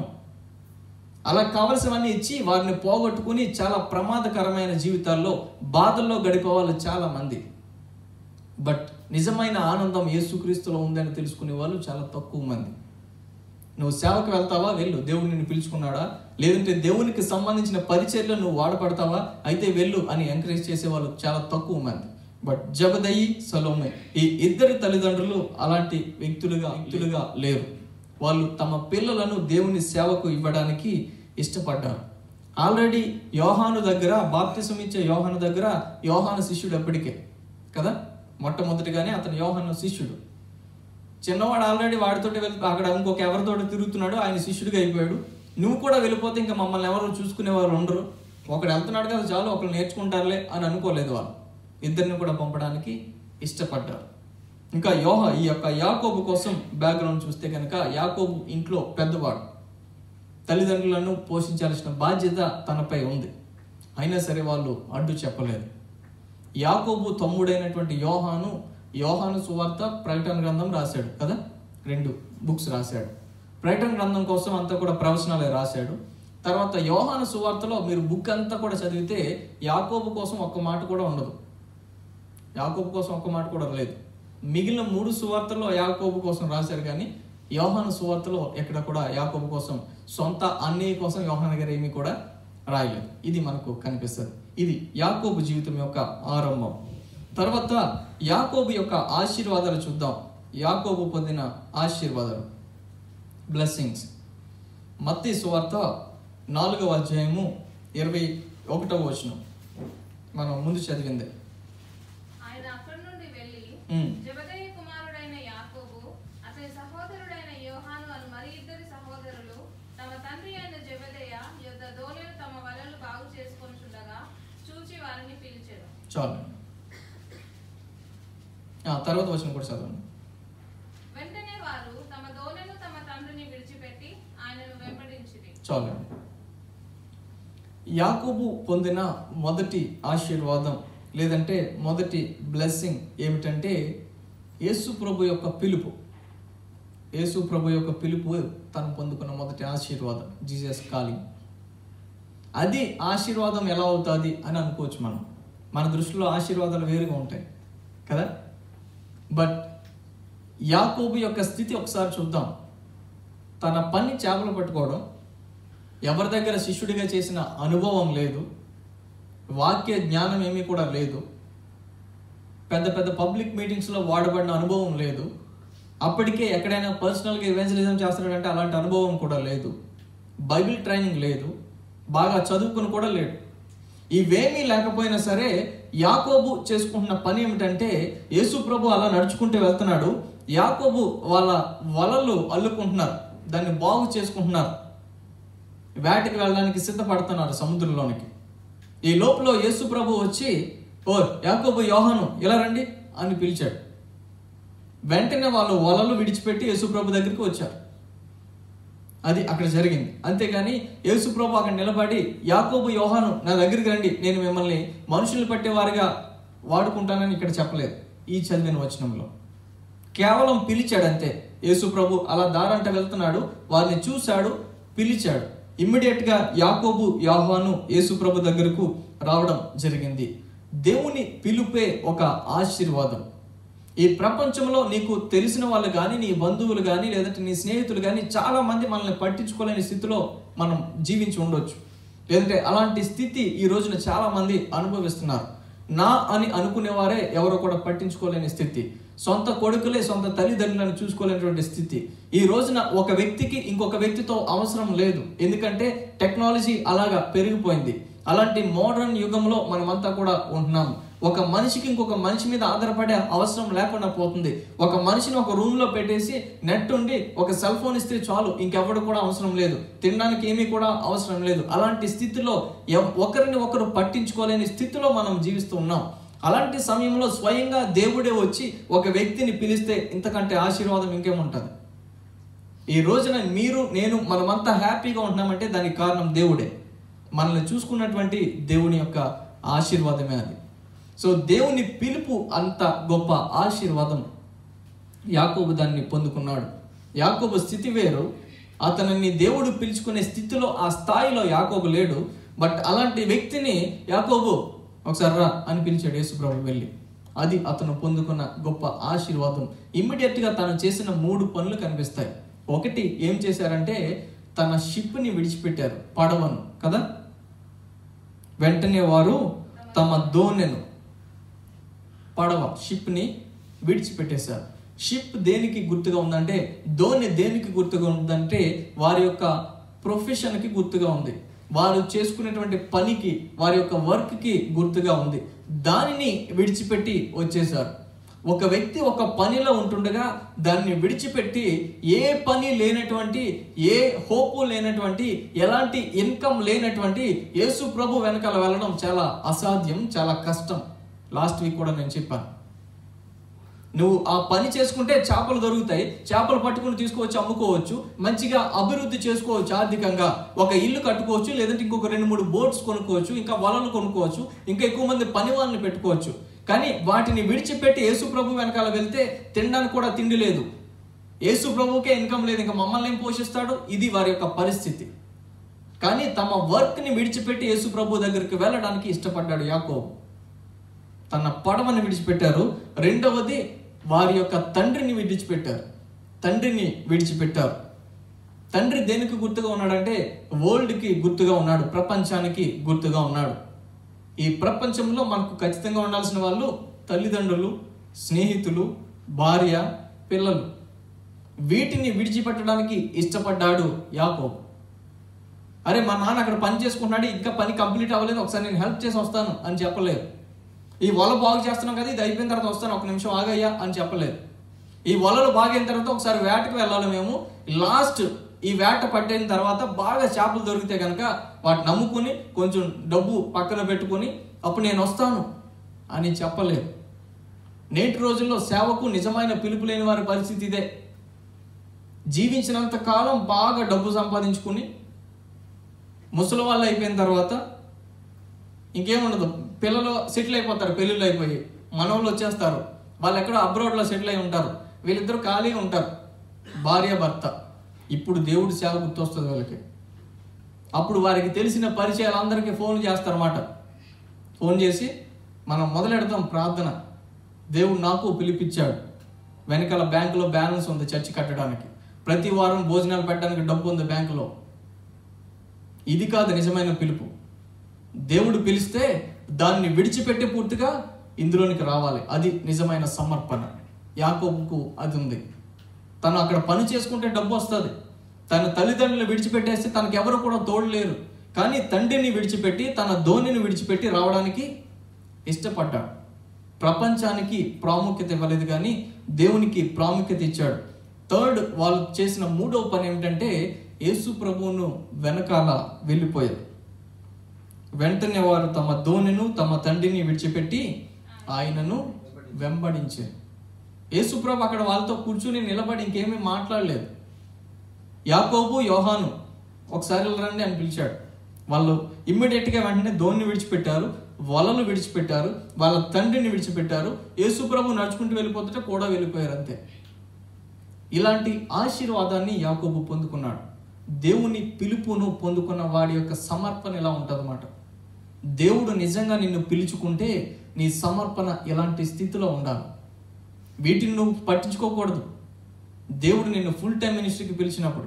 అలా కావలసినవన్నీ ఇచ్చి వారిని పోగొట్టుకుని చాలా ప్రమాదకరమైన జీవితాల్లో బాధల్లో గడిపే వాళ్ళు చాలా మంది బట్ నిజమైన ఆనందం యేసుక్రీస్తులో ఉందని తెలుసుకునే వాళ్ళు చాలా తక్కువ మంది నువ్వు సేవకు వెళ్తావా వెళ్ళు దేవుడు నిన్ను పిలుచుకున్నాడా లేదంటే దేవునికి సంబంధించిన పరిచర్లో నువ్వు వాడపడతావా అయితే వెళ్ళు అని ఎంకరేజ్ చేసే వాళ్ళు చాలా తక్కువ మంది బట్ జబదయి సలోమే ఈ ఇద్దరి తల్లిదండ్రులు అలాంటి వ్యక్తులుగా వ్యక్తులుగా లేరు వాళ్ళు తమ పిల్లలను దేవుని సేవకు ఇవ్వడానికి ఇష్టపడ్డారు ఆల్రెడీ యోహాను దగ్గర బాప్తిసం ఇచ్చే యోహాను దగ్గర యోహాను శిష్యుడు ఎప్పటికే కదా మొట్టమొదటిగానే అతను యోహాను శిష్యుడు చిన్నవాడు ఆల్రెడీ వాడితోటి వెళ్ళి అక్కడ ఇంకొక ఎవరితోటి తిరుగుతున్నాడు ఆయన శిష్యుడిగా అయిపోయాడు నువ్వు కూడా వెళ్ళిపోతే ఇంకా మమ్మల్ని ఎవరు చూసుకునేవారు ఉండరు ఒకడు వెళ్తున్నాడు కదా చాలు ఒకరు నేర్చుకుంటారులే అని అనుకోలేదు వాళ్ళు ఇద్దరిని కూడా పంపడానికి ఇష్టపడ్డారు ఇంకా యోహ ఈ యొక్క యాకోబు కోసం బ్యాక్గ్రౌండ్ చూస్తే కనుక యాకోబు ఇంట్లో పెద్దవాడు తల్లిదండ్రులను పోషించాల్సిన బాధ్యత తనపై ఉంది అయినా సరే వాళ్ళు అడ్డు చెప్పలేదు యాకోబు తమ్ముడైనటువంటి యోహాను యోహాను సువార్త ప్రకటన గ్రంథం రాశాడు కదా రెండు బుక్స్ రాశాడు ప్రకటన గ్రంథం కోసం అంతా కూడా ప్రవచనాలే రాశాడు తర్వాత యోహాను సువార్తలో మీరు బుక్ అంతా కూడా చదివితే యాకోబు కోసం ఒక్క మాట కూడా ఉండదు యాకోబు కోసం ఒక్క మాట కూడా లేదు మిగిలిన మూడు సువార్తల్లో యాకోబు కోసం రాశారు కానీ యోహాను సువార్తలో ఎక్కడ కూడా యాకోబు కోసం సొంత అన్నయ్య కోసం యోహాన్ గారు ఏమీ కూడా రాయలేదు ఇది మనకు కనిపిస్తుంది ఇది యాకోబు జీవితం యొక్క ఆరంభం తర్వాత యాకోబు యొక్క ఆశీర్వాదాలు చూద్దాం యాకోబు పొందిన ఆశీర్వాదాలు బ్లెస్సింగ్స్ మత్తి సువార్త నాలుగవ అధ్యాయము ఇరవై ఒకటవ వచనం మనం ముందు చదివింది ఆయన అక్కడి నుండి వెళ్ళి ఉమ్. జబదయి కుమారుడైన యాకోబు అతని సహోదరుడైన యోహాను అను మరి ఇద్దరి సహోదరులు తమ తండ్రి అయిన జబదయ యొద్ద దోణిలు తమ వలలు బాగు చేసుకొనుచుండగా చూచి వారిని పిలిచెను చాలు ఆ, తర్వాత వచనం కూడా చదవండి వెంటనే వారు తమ దోణెను తమ తండ్రిని విడిచిపెట్టి ఆయనను వెంబడించిరి చాలు యాకోబు పొందిన మొదటి ఆశీర్వాదం లేదంటే మొదటి బ్లెస్సింగ్ ఏమిటంటే యేసు ప్రభు యొక్క పిలుపు యేసు ప్రభు యొక్క పిలుపు తను పొందుకున్న మొదటి ఆశీర్వాదం జీసస్ కాలింగ్ అది ఆశీర్వాదం ఎలా అవుతుంది అని అనుకోవచ్చు మనం మన దృష్టిలో ఆశీర్వాదాలు వేరుగా ఉంటాయి కదా బట్ యాకోబు యొక్క స్థితి ఒకసారి చూద్దాం తన పని చేపలు పట్టుకోవడం ఎవరి దగ్గర శిష్యుడిగా చేసిన అనుభవం లేదు వాక్య జ్ఞానం ఏమీ కూడా లేదు పెద్ద పెద్ద పబ్లిక్ మీటింగ్స్లో వాడబడిన అనుభవం లేదు అప్పటికే ఎక్కడైనా పర్సనల్గా ఈవెంజలిజం చేస్తున్నాడంటే అలాంటి అనుభవం కూడా లేదు బైబిల్ ట్రైనింగ్ లేదు బాగా చదువుకుని కూడా లేడు ఇవేమీ లేకపోయినా సరే యాకోబు చేసుకుంటున్న పని ఏమిటంటే యేసు ప్రభు అలా నడుచుకుంటూ వెళ్తున్నాడు యాకోబు వాళ్ళ వలలు అల్లుకుంటున్నారు దాన్ని బాగు చేసుకుంటున్నారు వేటకి వెళ్ళడానికి సిద్ధపడుతున్నారు సముద్రంలోనికి ఈ లోపల యేసు ప్రభు వచ్చి ఓ యాకోబు యోహాను ఇలా రండి అని పిలిచాడు వెంటనే వాళ్ళు వలలు విడిచిపెట్టి యేసు ప్రభు దగ్గరికి వచ్చారు అది అక్కడ జరిగింది అంతేగాని యేసు ప్రభు అక్కడ నిలబడి యాకోబు యోహాను నా దగ్గరికి రండి నేను మిమ్మల్ని మనుషులు పట్టేవారిగా వాడుకుంటానని ఇక్కడ చెప్పలేదు ఈ చదివిన వచనంలో కేవలం పిలిచాడు అంతే యేసు ప్రభు అలా దారంట వెళ్తున్నాడు వారిని చూశాడు పిలిచాడు ఇమ్మీడియట్ గా యాకోబు యాహాను యేసు ప్రభు దగ్గరకు రావడం జరిగింది దేవుని పిలుపే ఒక ఆశీర్వాదం ఈ ప్రపంచంలో నీకు తెలిసిన వాళ్ళు కానీ నీ బంధువులు కానీ లేదంటే నీ స్నేహితులు కానీ చాలా మంది మనల్ని పట్టించుకోలేని స్థితిలో మనం జీవించి ఉండొచ్చు లేదంటే అలాంటి స్థితి ఈ రోజున చాలా మంది అనుభవిస్తున్నారు నా అని అనుకునేవారే ఎవరో కూడా పట్టించుకోలేని స్థితి సొంత కొడుకులే సొంత తల్లిదండ్రులను చూసుకోలేనటువంటి స్థితి ఈ రోజున ఒక వ్యక్తికి ఇంకొక వ్యక్తితో అవసరం లేదు ఎందుకంటే టెక్నాలజీ అలాగా పెరిగిపోయింది అలాంటి మోడర్న్ యుగంలో మనమంతా కూడా ఉంటున్నాం ఒక మనిషికి ఇంకొక మనిషి మీద ఆధారపడే అవసరం లేకుండా పోతుంది ఒక మనిషిని ఒక రూమ్ లో పెట్టేసి నెట్ ఉండి ఒక సెల్ ఫోన్ ఇస్తే చాలు ఇంకెవడు కూడా అవసరం లేదు తినడానికి ఏమీ కూడా అవసరం లేదు అలాంటి స్థితిలో ఎవ్- ఒకరిని ఒకరు పట్టించుకోలేని స్థితిలో మనం జీవిస్తూ ఉన్నాం అలాంటి సమయంలో స్వయంగా దేవుడే వచ్చి ఒక వ్యక్తిని పిలిస్తే ఇంతకంటే ఆశీర్వాదం ఇంకేముంటుంది ఈ రోజున మీరు నేను మనమంతా హ్యాపీగా ఉంటున్నామంటే దానికి కారణం దేవుడే మనల్ని చూసుకున్నటువంటి దేవుని యొక్క ఆశీర్వాదమే అది సో దేవుని పిలుపు అంత గొప్ప ఆశీర్వాదం యాకోబు దాన్ని పొందుకున్నాడు యాకోబు స్థితి వేరు అతనిని దేవుడు పిలుచుకునే స్థితిలో ఆ స్థాయిలో యాకోబు లేడు బట్ అలాంటి వ్యక్తిని యాకోబు ఒకసారి రా అని పిలిచాడు యేసుప్రభు వెళ్ళి అది అతను పొందుకున్న గొప్ప ఆశీర్వాదం ఇమ్మీడియట్ గా తను చేసిన మూడు పనులు కనిపిస్తాయి ఒకటి ఏం చేశారంటే తన షిప్ని విడిచిపెట్టారు పడవను కదా వెంటనే వారు తమ దోణెను పడవ షిప్ని విడిచిపెట్టేశారు షిప్ దేనికి గుర్తుగా ఉందంటే దోణి దేనికి గుర్తుగా ఉందంటే వారి యొక్క ప్రొఫెషన్కి గుర్తుగా ఉంది వారు చేసుకునేటువంటి పనికి వారి యొక్క వర్క్కి గుర్తుగా ఉంది దానిని విడిచిపెట్టి వచ్చేసారు ఒక వ్యక్తి ఒక పనిలో ఉంటుండగా దాన్ని విడిచిపెట్టి ఏ పని లేనటువంటి ఏ హోపు లేనటువంటి ఎలాంటి ఇన్కమ్ లేనటువంటి యేసు ప్రభు వెనకాల వెళ్ళడం చాలా అసాధ్యం చాలా కష్టం లాస్ట్ వీక్ కూడా నేను చెప్పాను నువ్వు ఆ పని చేసుకుంటే చేపలు దొరుకుతాయి చేపలు పట్టుకుని తీసుకువచ్చి అమ్ముకోవచ్చు మంచిగా అభివృద్ధి చేసుకోవచ్చు ఆర్థికంగా ఒక ఇల్లు కట్టుకోవచ్చు లేదంటే ఇంకొక రెండు మూడు బోట్స్ కొనుక్కోవచ్చు ఇంకా వలలు కొనుక్కోవచ్చు ఇంకా ఎక్కువ మంది పని వాళ్ళని పెట్టుకోవచ్చు కానీ వాటిని విడిచిపెట్టి యేసు ప్రభు వెనకాల వెళ్తే తినడానికి కూడా తిండి లేదు యేసు ప్రభుకే ఇన్కమ్ లేదు ఇంకా మమ్మల్ని ఏం పోషిస్తాడు ఇది వారి యొక్క పరిస్థితి కానీ తమ వర్క్ని విడిచిపెట్టి యేసు ప్రభు దగ్గరికి వెళ్ళడానికి ఇష్టపడ్డాడు యాకోబు తన పడవని విడిచిపెట్టారు రెండవది వారి యొక్క తండ్రిని విడిచిపెట్టారు తండ్రిని విడిచిపెట్టారు తండ్రి దేనికి గుర్తుగా ఉన్నాడంటే వరల్డ్కి గుర్తుగా ఉన్నాడు ప్రపంచానికి గుర్తుగా ఉన్నాడు ఈ ప్రపంచంలో మనకు ఖచ్చితంగా ఉండాల్సిన వాళ్ళు తల్లిదండ్రులు స్నేహితులు భార్య పిల్లలు వీటిని విడిచిపెట్టడానికి ఇష్టపడ్డాడు యాకోబు అరే మా నాన్న అక్కడ పని చేసుకుంటున్నాడు ఇంకా పని కంప్లీట్ అవ్వలేదు ఒకసారి నేను హెల్ప్ చేసి వస్తాను అని చెప్పలేదు ఈ వల బాగు చేస్తున్నాం కదా ఇది అయిపోయిన తర్వాత వస్తాను ఒక నిమిషం ఆగయ్యా అని చెప్పలేదు ఈ వలలు బాగైన తర్వాత ఒకసారి వేటకు వెళ్ళాలి మేము లాస్ట్ ఈ వేట పట్టిన తర్వాత బాగా చేపలు దొరికితే కనుక వాటిని నమ్ముకుని కొంచెం డబ్బు పక్కన పెట్టుకొని అప్పుడు నేను వస్తాను అని చెప్పలేదు నేటి రోజుల్లో సేవకు నిజమైన పిలుపు లేని వారి పరిస్థితి ఇదే జీవించినంత కాలం బాగా డబ్బు సంపాదించుకుని ముసలి వాళ్ళు అయిపోయిన తర్వాత ఇంకేముండదు పిల్లలు సెటిల్ అయిపోతారు పెళ్ళిళ్ళు అయిపోయి మనవాళ్ళు వచ్చేస్తారు వాళ్ళు ఎక్కడో అబ్రాడ్లో సెటిల్ అయి ఉంటారు వీళ్ళిద్దరు ఖాళీగా ఉంటారు భార్య భర్త ఇప్పుడు దేవుడి సేవ గుర్తొస్తుంది వాళ్ళకి అప్పుడు వారికి తెలిసిన పరిచయాలు అందరికీ ఫోన్ చేస్తారన్నమాట ఫోన్ చేసి మనం మొదలెడతాం ప్రార్థన దేవుడు నాకు పిలిపించాడు వెనకాల బ్యాంకులో బ్యాలెన్స్ ఉంది చర్చి కట్టడానికి ప్రతి వారం భోజనాలు పెట్టడానికి డబ్బు ఉంది బ్యాంకులో ఇది కాదు నిజమైన పిలుపు దేవుడు పిలిస్తే దాన్ని విడిచిపెట్టే పూర్తిగా ఇందులోనికి రావాలి అది నిజమైన సమర్పణ యాకోబుకు అది ఉంది తను అక్కడ పని చేసుకుంటే డబ్బు వస్తుంది తన తల్లిదండ్రులు విడిచిపెట్టేస్తే తనకు ఎవరు కూడా తోడు లేరు కానీ తండ్రిని విడిచిపెట్టి తన ధోనిని విడిచిపెట్టి రావడానికి ఇష్టపడ్డాడు ప్రపంచానికి ప్రాముఖ్యత ఇవ్వలేదు కానీ దేవునికి ప్రాముఖ్యత ఇచ్చాడు థర్డ్ వాళ్ళు చేసిన మూడవ పని ఏమిటంటే యేసు ప్రభువును వెనకాల వెళ్ళిపోయారు వెంటనే వారు తమ ధోనిను తమ తండ్రిని విడిచిపెట్టి ఆయనను వెంబడించారు యేసుప్రభు అక్కడ వాళ్ళతో కూర్చుని నిలబడి ఇంకేమీ మాట్లాడలేదు యాకోబు యోహాను ఒకసారి రండి అని పిలిచాడు వాళ్ళు ఇమ్మీడియట్గా వెంటనే ధోని విడిచిపెట్టారు వలలు విడిచిపెట్టారు వాళ్ళ తండ్రిని విడిచిపెట్టారు యేసుప్రభు నడుచుకుంటూ వెళ్ళిపోతుంటే కూడా వెళ్ళిపోయారు అంతే ఇలాంటి ఆశీర్వాదాన్ని యాకోబు పొందుకున్నాడు దేవుని పిలుపును పొందుకున్న వాడి యొక్క సమర్పణ ఇలా ఉంటుందన్నమాట దేవుడు నిజంగా నిన్ను పిలుచుకుంటే నీ సమర్పణ ఇలాంటి స్థితిలో ఉండాలి వీటిని నువ్వు పట్టించుకోకూడదు దేవుడు నిన్ను ఫుల్ టైం మినిస్ట్రీకి పిలిచినప్పుడు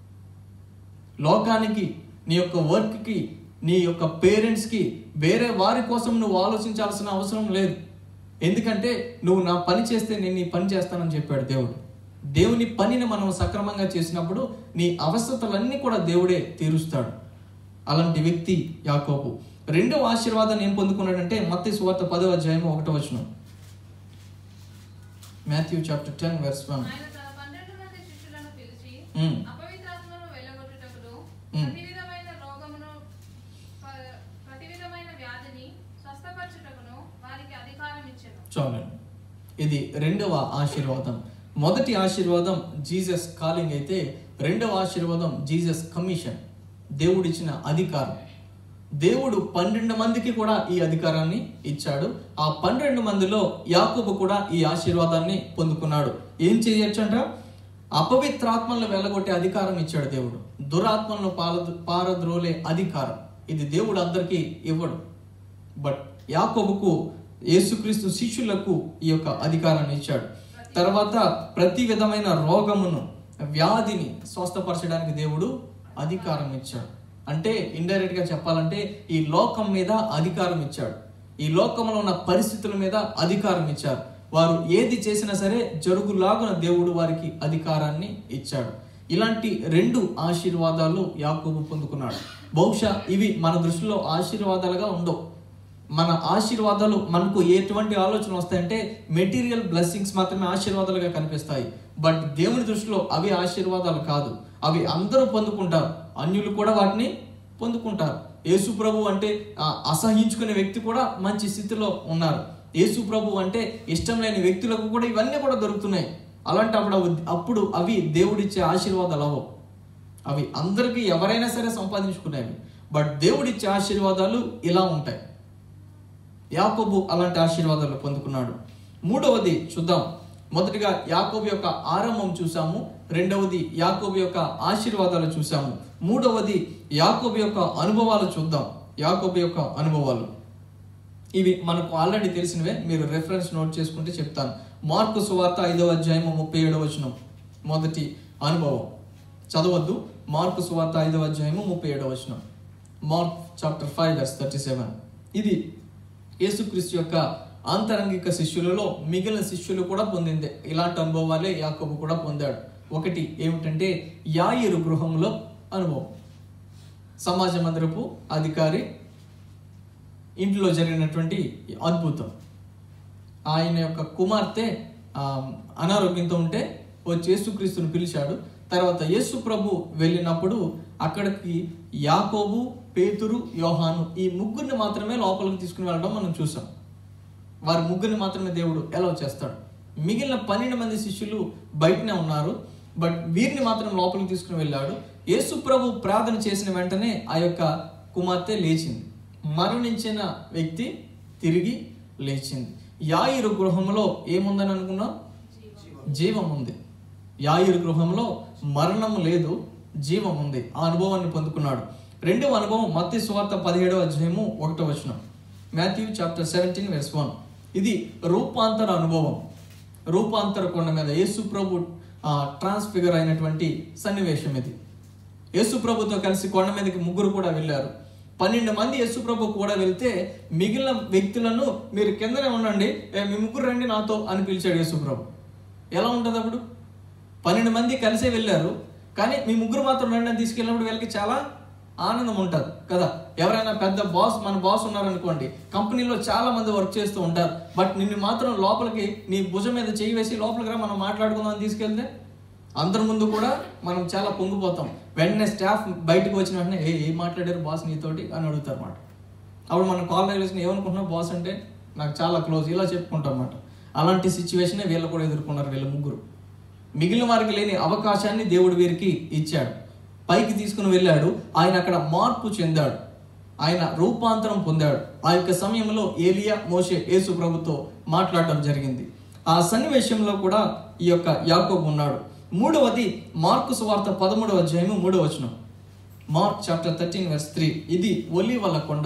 లోకానికి నీ యొక్క వర్క్కి నీ యొక్క పేరెంట్స్కి వేరే వారి కోసం నువ్వు ఆలోచించాల్సిన అవసరం లేదు ఎందుకంటే నువ్వు నా పని చేస్తే నేను నీ పని చేస్తానని చెప్పాడు దేవుడు దేవుని పనిని మనం సక్రమంగా చేసినప్పుడు నీ అవసరతలన్నీ కూడా దేవుడే తీరుస్తాడు అలాంటి వ్యక్తి యాకోబు రెండవ ఆశీర్వాదాన్ని ఏం పొందుకున్నాడంటే మత్తి సువార్త పదవ అధ్యాయం ఒకటో వచనం Matthew chapter ten verse one ఆయన తన పన్నెండు మంది శిష్యులను పిలిచి మ్మ్. అపవిత్రాత్మను వెళ్ళగొట్టుటకును మ్మ్. ప్రతి విధమైన రోగమును ప- ప్రతి విధమైన వ్యాధిని స్వస్థపరచుటకును వారికి అధికారం ఇచ్చెను చాలండి ఇది రెండవ ఆశీర్వాదం మొదటి ఆశీర్వాదం జీసస్ కాలింగ్ అయితే రెండవ ఆశీర్వాదం జీసస్ కమిషన్ దేవుడిచ్చిన అధికారం దేవుడు పన్నెండు మందికి కూడా ఈ అధికారాన్ని ఇచ్చాడు ఆ పన్నెండు మందిలో యాకోబు కూడా ఈ ఆశీర్వాదాన్ని పొందుకున్నాడు ఏం చేయొచ్చంట అపవిత్రాత్మలను వెళ్ళగొట్టే అధికారం ఇచ్చాడు దేవుడు దురాత్మలను పాల పారద్రోలే అధికారం ఇది దేవుడు అందరికీ ఇవ్వడు బట్ యాకోబుకు యేసుక్రీస్తు శిష్యులకు ఈ యొక్క అధికారాన్ని ఇచ్చాడు తర్వాత ప్రతి విధమైన రోగమును వ్యాధిని స్వస్థపరచడానికి దేవుడు అధికారం ఇచ్చాడు అంటే ఇండైరెక్ట్ గా చెప్పాలంటే ఈ లోకం మీద అధికారం ఇచ్చాడు ఈ లోకంలో ఉన్న పరిస్థితుల మీద అధికారం ఇచ్చారు వారు ఏది చేసినా సరే జరుగులాగున దేవుడు వారికి అధికారాన్ని ఇచ్చాడు ఇలాంటి రెండు ఆశీర్వాదాలు యాకోబు పొందుకున్నాడు బహుశా ఇవి మన దృష్టిలో ఆశీర్వాదాలుగా ఉండవు మన ఆశీర్వాదాలు మనకు ఎటువంటి ఆలోచన వస్తాయంటే మెటీరియల్ బ్లెస్సింగ్స్ మాత్రమే ఆశీర్వాదాలుగా కనిపిస్తాయి బట్ దేవుని దృష్టిలో అవి ఆశీర్వాదాలు కాదు అవి అందరూ పొందుకుంటారు అన్యులు కూడా వాటిని పొందుకుంటారు యేసు ప్రభు అంటే ఆ, అసహించుకునే వ్యక్తి కూడా మంచి స్థితిలో ఉన్నారు యేసు ప్రభు అంటే ఇష్టం లేని వ్యక్తులకు కూడా ఇవన్నీ కూడా దొరుకుతున్నాయి అలాంటప్పుడు అవి- అప్పుడు అవి దేవుడిచ్చే ఆశీర్వాదాలు అవ్వవు అవి అందరికీ ఎవరైనా సరే సంపాదించుకునేవి బట్ దేవుడిచ్చే ఆశీర్వాదాలు ఇలా ఉంటాయి యాకోబు అలాంటి ఆశీర్వాదాలు పొందుకున్నాడు మూడవది చూద్దాం మొదటిగా యాకోబు యొక్క ఆరంభం చూసాము రెండవది యాకోబు యొక్క ఆశీర్వాదాలు చూసాము మూడవది యాకోబు యొక్క అనుభవాలు చూద్దాం యాకోబు యొక్క అనుభవాలు ఇవి మనకు ఆల్రెడీ తెలిసినవే మీరు రెఫరెన్స్ నోట్ చేసుకుంటే చెప్తాను మార్కు సువార్త ఐదవ అధ్యాయము ముప్పై ఏడవ వచనం మొదటి అనుభవం చదవద్దు మార్కు సువార్త ఐదవ అధ్యాయము ముప్పై ఏడవ వచనం Mark chapter five verse thirty seven ఇది యేసుక్రీస్తు యొక్క ఆంతరంగిక శిష్యులలో మిగిలిన శిష్యులు కూడా పొందిందే ఇలాంటి అనుభవాలే యాకోబు కూడా పొందాడు ఒకటి ఏమిటంటే యాయిరు గృహంలో అనుభవం సమాజ మందిరపు అధికారి ఇంట్లో జరిగినటువంటి అద్భుతం ఆయన యొక్క కుమార్తె ఆ, అనారోగ్యంతో ఉంటే వచ్చి యేసుక్రీస్తుని పిలిచాడు తర్వాత యేసు ప్రభు వెళ్ళినప్పుడు అక్కడికి యాకోబు పేతురు యోహాను ఈ ముగ్గురిని మాత్రమే లోపలికి తీసుకుని వెళ్ళడం మనం చూసాం వారి ముగ్గురిని మాత్రమే దేవుడు ఎలా చేస్తాడు మిగిలిన పన్నెండు మంది శిష్యులు బయటనే ఉన్నారు బట్ వీరిని మాత్రం లోపలికి తీసుకుని వెళ్ళాడు యేసు ప్రభు ప్రార్థన చేసిన వెంటనే ఆ యొక్క కుమార్తె లేచింది మరణించిన వ్యక్తి తిరిగి లేచింది యాయిరు గృహంలో ఏముందని అనుకున్నాం జీవం ఉంది యాయిరు గృహంలో మరణం లేదు జీవం ఉంది ఆ అనుభవాన్ని పొందుకున్నాడు రెండవ అనుభవం మత్తి సువార్త పదిహేడవ అధ్యాయము ఒకటో వచనం Matthew chapter seventeen verse one ఇది రూపాంతర అనుభవం రూపాంతర కొండ మీద యేసు ప్రభు ట్రాన్స్ఫిగర్ అయినటువంటి సన్నివేశం ఇది యేసు ప్రభుతో కలిసి కొండ మీదకి ముగ్గురు కూడా వెళ్ళారు పన్నెండు మంది యేసు ప్రభు కూడా వెళ్తే మిగిలిన వ్యక్తులను మీరు కిందనే ఉండండి ఏ, మీ ముగ్గురు రండి నాతో అని పిలిచాడు యేసు ప్రభు ఎలా ఉంటుంది అప్పుడు పన్నెండు మంది కలిసే వెళ్ళారు కానీ మీ ముగ్గురు మాత్రం రండి అని తీసుకెళ్ళినప్పుడు వీళ్ళకి చాలా ఆనందం ఉంటుంది కదా ఎవరైనా పెద్ద బాస్ మన బాస్ ఉన్నారనుకోండి కంపెనీలో చాలా మంది వర్క్ చేస్తూ ఉంటారు బట్ నిన్ను మాత్రం లోపలికి నీ భుజం మీద చేయి వేసి లోపలికి రా మనం మాట్లాడుకుందాం అని తీసుకెళ్తే అందరి ముందు కూడా మనం చాలా పొంగిపోతాం వెంటనే స్టాఫ్ బయటకు వచ్చిన వెంటనే ఏ ఏం మాట్లాడారు బాస్ నీతోటి అని అడుగుతారు అన్నమాట అప్పుడు మనం కాల్ రైల్వేస్ని ఏమనుకుంటున్నాం బాస్ అంటే నాకు చాలా క్లోజ్ ఇలా చెప్పుకుంటాం అన్నమాట అలాంటి సిచ్యువేషనే వీళ్ళు కూడా ఎదుర్కొన్నారు వీళ్ళ ముగ్గురు మిగిలిన వారికి లేని అవకాశాన్ని దేవుడు వీరికి ఇచ్చాడు పైకి తీసుకుని వెళ్ళాడు ఆయన అక్కడ మార్పు చెందాడు ఆయన రూపాంతరం పొందాడు ఆ యొక్క సమయంలో ఏలియా మోషే యేసు ప్రభుతో మాట్లాడడం జరిగింది ఆ సన్నివేశంలో కూడా ఈ యొక్క యాకోబు ఉన్నాడు మూడవది మార్కు సువార్త పదమూడవ అధ్యాయము మూడవ వచనం Mark chapter thirteen verse three ఇది ఒలివల కొండ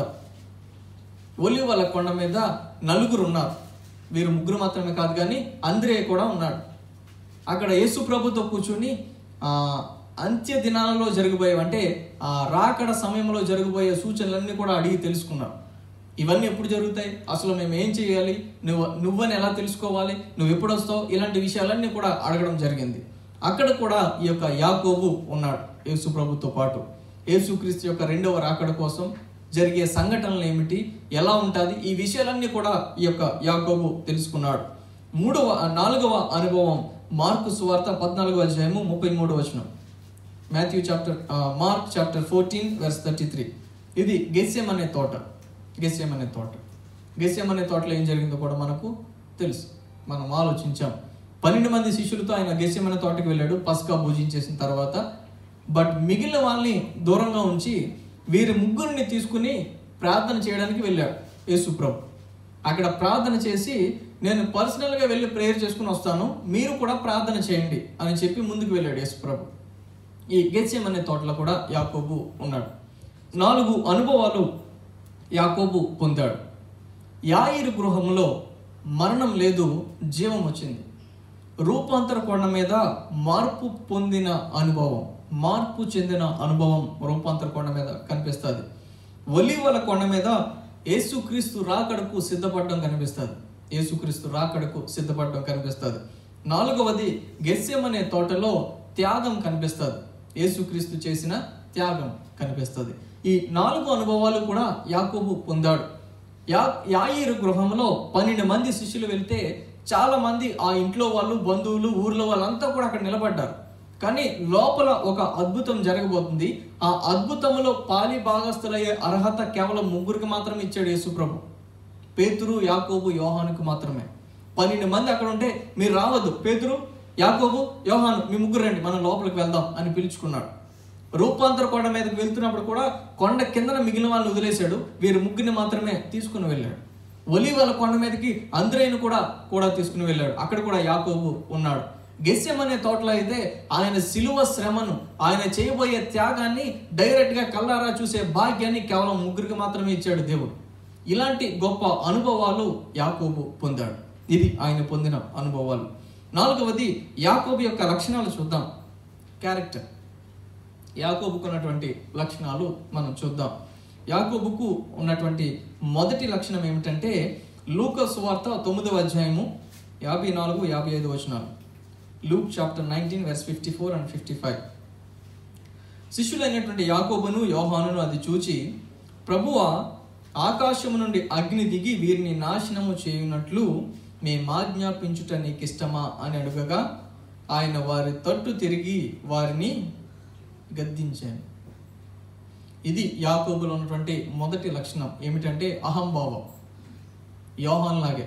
ఒలివల కొండ మీద నలుగురు ఉన్నారు వీరు ముగ్గురు మాత్రమే కాదు కానీ అంద్రే కూడా ఉన్నాడు అక్కడ యేసు ప్రభుతో కూర్చుని ఆ, అంత్య దినాలలో జరగబోయే అంటే ఆ రాకడ సమయంలో జరగబోయే సూచనలన్నీ కూడా అడిగి తెలుసుకున్నారు ఇవన్నీ ఎప్పుడు జరుగుతాయి అసలు మేము ఏం చేయాలి నువ్వు నువ్వని ఎలా తెలుసుకోవాలి నువ్వు ఎప్పుడు వస్తావు ఇలాంటి విషయాలన్నీ కూడా అడగడం జరిగింది అక్కడ కూడా ఈ యొక్క యాకోబు ఉన్నాడు యేసు ప్రభుతో పాటు యేసుక్రీస్తు యొక్క రెండవ రాకడ కోసం జరిగే సంఘటనలు ఏమిటి ఎలా ఉంటుంది ఈ విషయాలన్నీ కూడా ఈ యొక్క యాకోబు తెలుసుకున్నాడు మూడవ నాలుగవ అనుభవం మార్కు సువార్త పద్నాలుగవ అధ్యాయము ముప్పై మూడవ వచనం Matthew chapter Mark chapter fourteen verse thirty three ఇది గెస్యం అనే తోట గెస్యం అనే తోట గెస్యం అనే తోటలో ఏం జరిగిందో కూడా మనకు తెలుసు మనం ఆలోచించాం పన్నెండు మంది శిష్యులతో ఆయన గెస్యం అనే తోటకి వెళ్ళాడు పస్కా భోజించేసిన తర్వాత బట్ మిగిలిన వాళ్ళని దూరంగా ఉంచి వీరి ముగ్గురిని తీసుకుని ప్రార్థన చేయడానికి వెళ్ళాడు యేసు ప్రభు అక్కడ ప్రార్థన చేసి నేను పర్సనల్గా వెళ్ళి ప్రేయర్ చేసుకుని వస్తాను మీరు కూడా ప్రార్థన చేయండి అని చెప్పి ముందుకు వెళ్ళాడు యేసు ప్రభు ఈ గెత్సేమ్ అనే తోటలో కూడా యాకోబు ఉన్నాడు నాలుగు అనుభవాలు యాకోబు పొందాడు యాయిరు గృహంలో మరణం లేదు జీవం వచ్చింది రూపాంతర కొండ మీద మార్పు పొందిన అనుభవం మార్పు చెందిన అనుభవం రూపాంతర కొండ మీద కనిపిస్తుంది ఒలివల కొండ మీద యేసుక్రీస్తు రాకడకు సిద్ధపడడం కనిపిస్తుంది యేసుక్రీస్తు రాకడకు సిద్ధపడడం కనిపిస్తుంది నాలుగవది గెస్సెం అనే తోటలో త్యాగం కనిపిస్తుంది యేసుక్రీస్తు చేసిన త్యాగం కనిపిస్తుంది ఈ నాలుగు అనుభవాలు కూడా యాకోబు పొందాడు యా యాయిరు గృహంలో పన్నెండు మంది శిష్యులు వెళ్తే చాలా మంది ఆ ఇంట్లో వాళ్ళు బంధువులు ఊర్లో వాళ్ళంతా కూడా అక్కడ నిలబడ్డారు కానీ లోపల ఒక అద్భుతం జరగబోతుంది ఆ అద్భుతంలో పాలి భాగస్థులయ్యే అర్హత కేవలం ముగ్గురికి మాత్రమే ఇచ్చాడు యేసుప్రభు పేతురు యాకోబు యోహానుకు మాత్రమే పన్నెండు మంది అక్కడ ఉంటే మీరు రావద్దు పేతురు యాకోబు యోహాను మీ ముగ్గురు రండి మనం లోపలికి వెళ్దాం అని పిలుచుకున్నాడు రూపాంతర కొండ మీదకి వెళ్తున్నప్పుడు కూడా కొండ కిందన మిగిలిన వాళ్ళని వదిలేశాడు వీరు ముగ్గురిని మాత్రమే తీసుకుని వెళ్ళాడు ఒలివల కొండ మీదకి అందరైన కూడా కూడా తీసుకుని వెళ్ళాడు అక్కడ కూడా యాకోబు ఉన్నాడు గెస్యం అనే తోటలో అయితే ఆయన సిలువ శ్రమను ఆయన చేయబోయే త్యాగాన్ని డైరెక్ట్ గా కల్లారా చూసే భాగ్యాన్ని కేవలం ముగ్గురికి మాత్రమే ఇచ్చాడు దేవుడు ఇలాంటి గొప్ప అనుభవాలు యాకోబు పొందాడు ఇది ఆయన పొందిన అనుభవాలు నాలుగవది యాకోబు యొక్క లక్షణాలు చూద్దాం క్యారెక్టర్ యాకోబుకు ఉన్నటువంటి లక్షణాలు మనం చూద్దాం యాకోబుకు ఉన్నటువంటి మొదటి లక్షణం ఏమిటంటే లూకస్ వార్త తొమ్మిదవ అధ్యాయము యాభై నాలుగు యాభై ఐదు వచనాలు Luke chapter nineteen verse fifty four and fifty five శిష్యులైనటువంటి యాకోబును యోహానును అది చూచి ప్రభువ ఆకాశము నుండి అగ్ని దిగి వీరిని నాశనము చేయునట్లు మేమాజ్ఞాపించుట నీకు ఇష్టమా అని అడుగగా ఆయన వారి తట్టు తిరిగి వారిని గద్దించాను ఇది యాకోబులో ఉన్నటువంటి మొదటి లక్షణం ఏమిటంటే అహంభావం యోహాన్ లాగే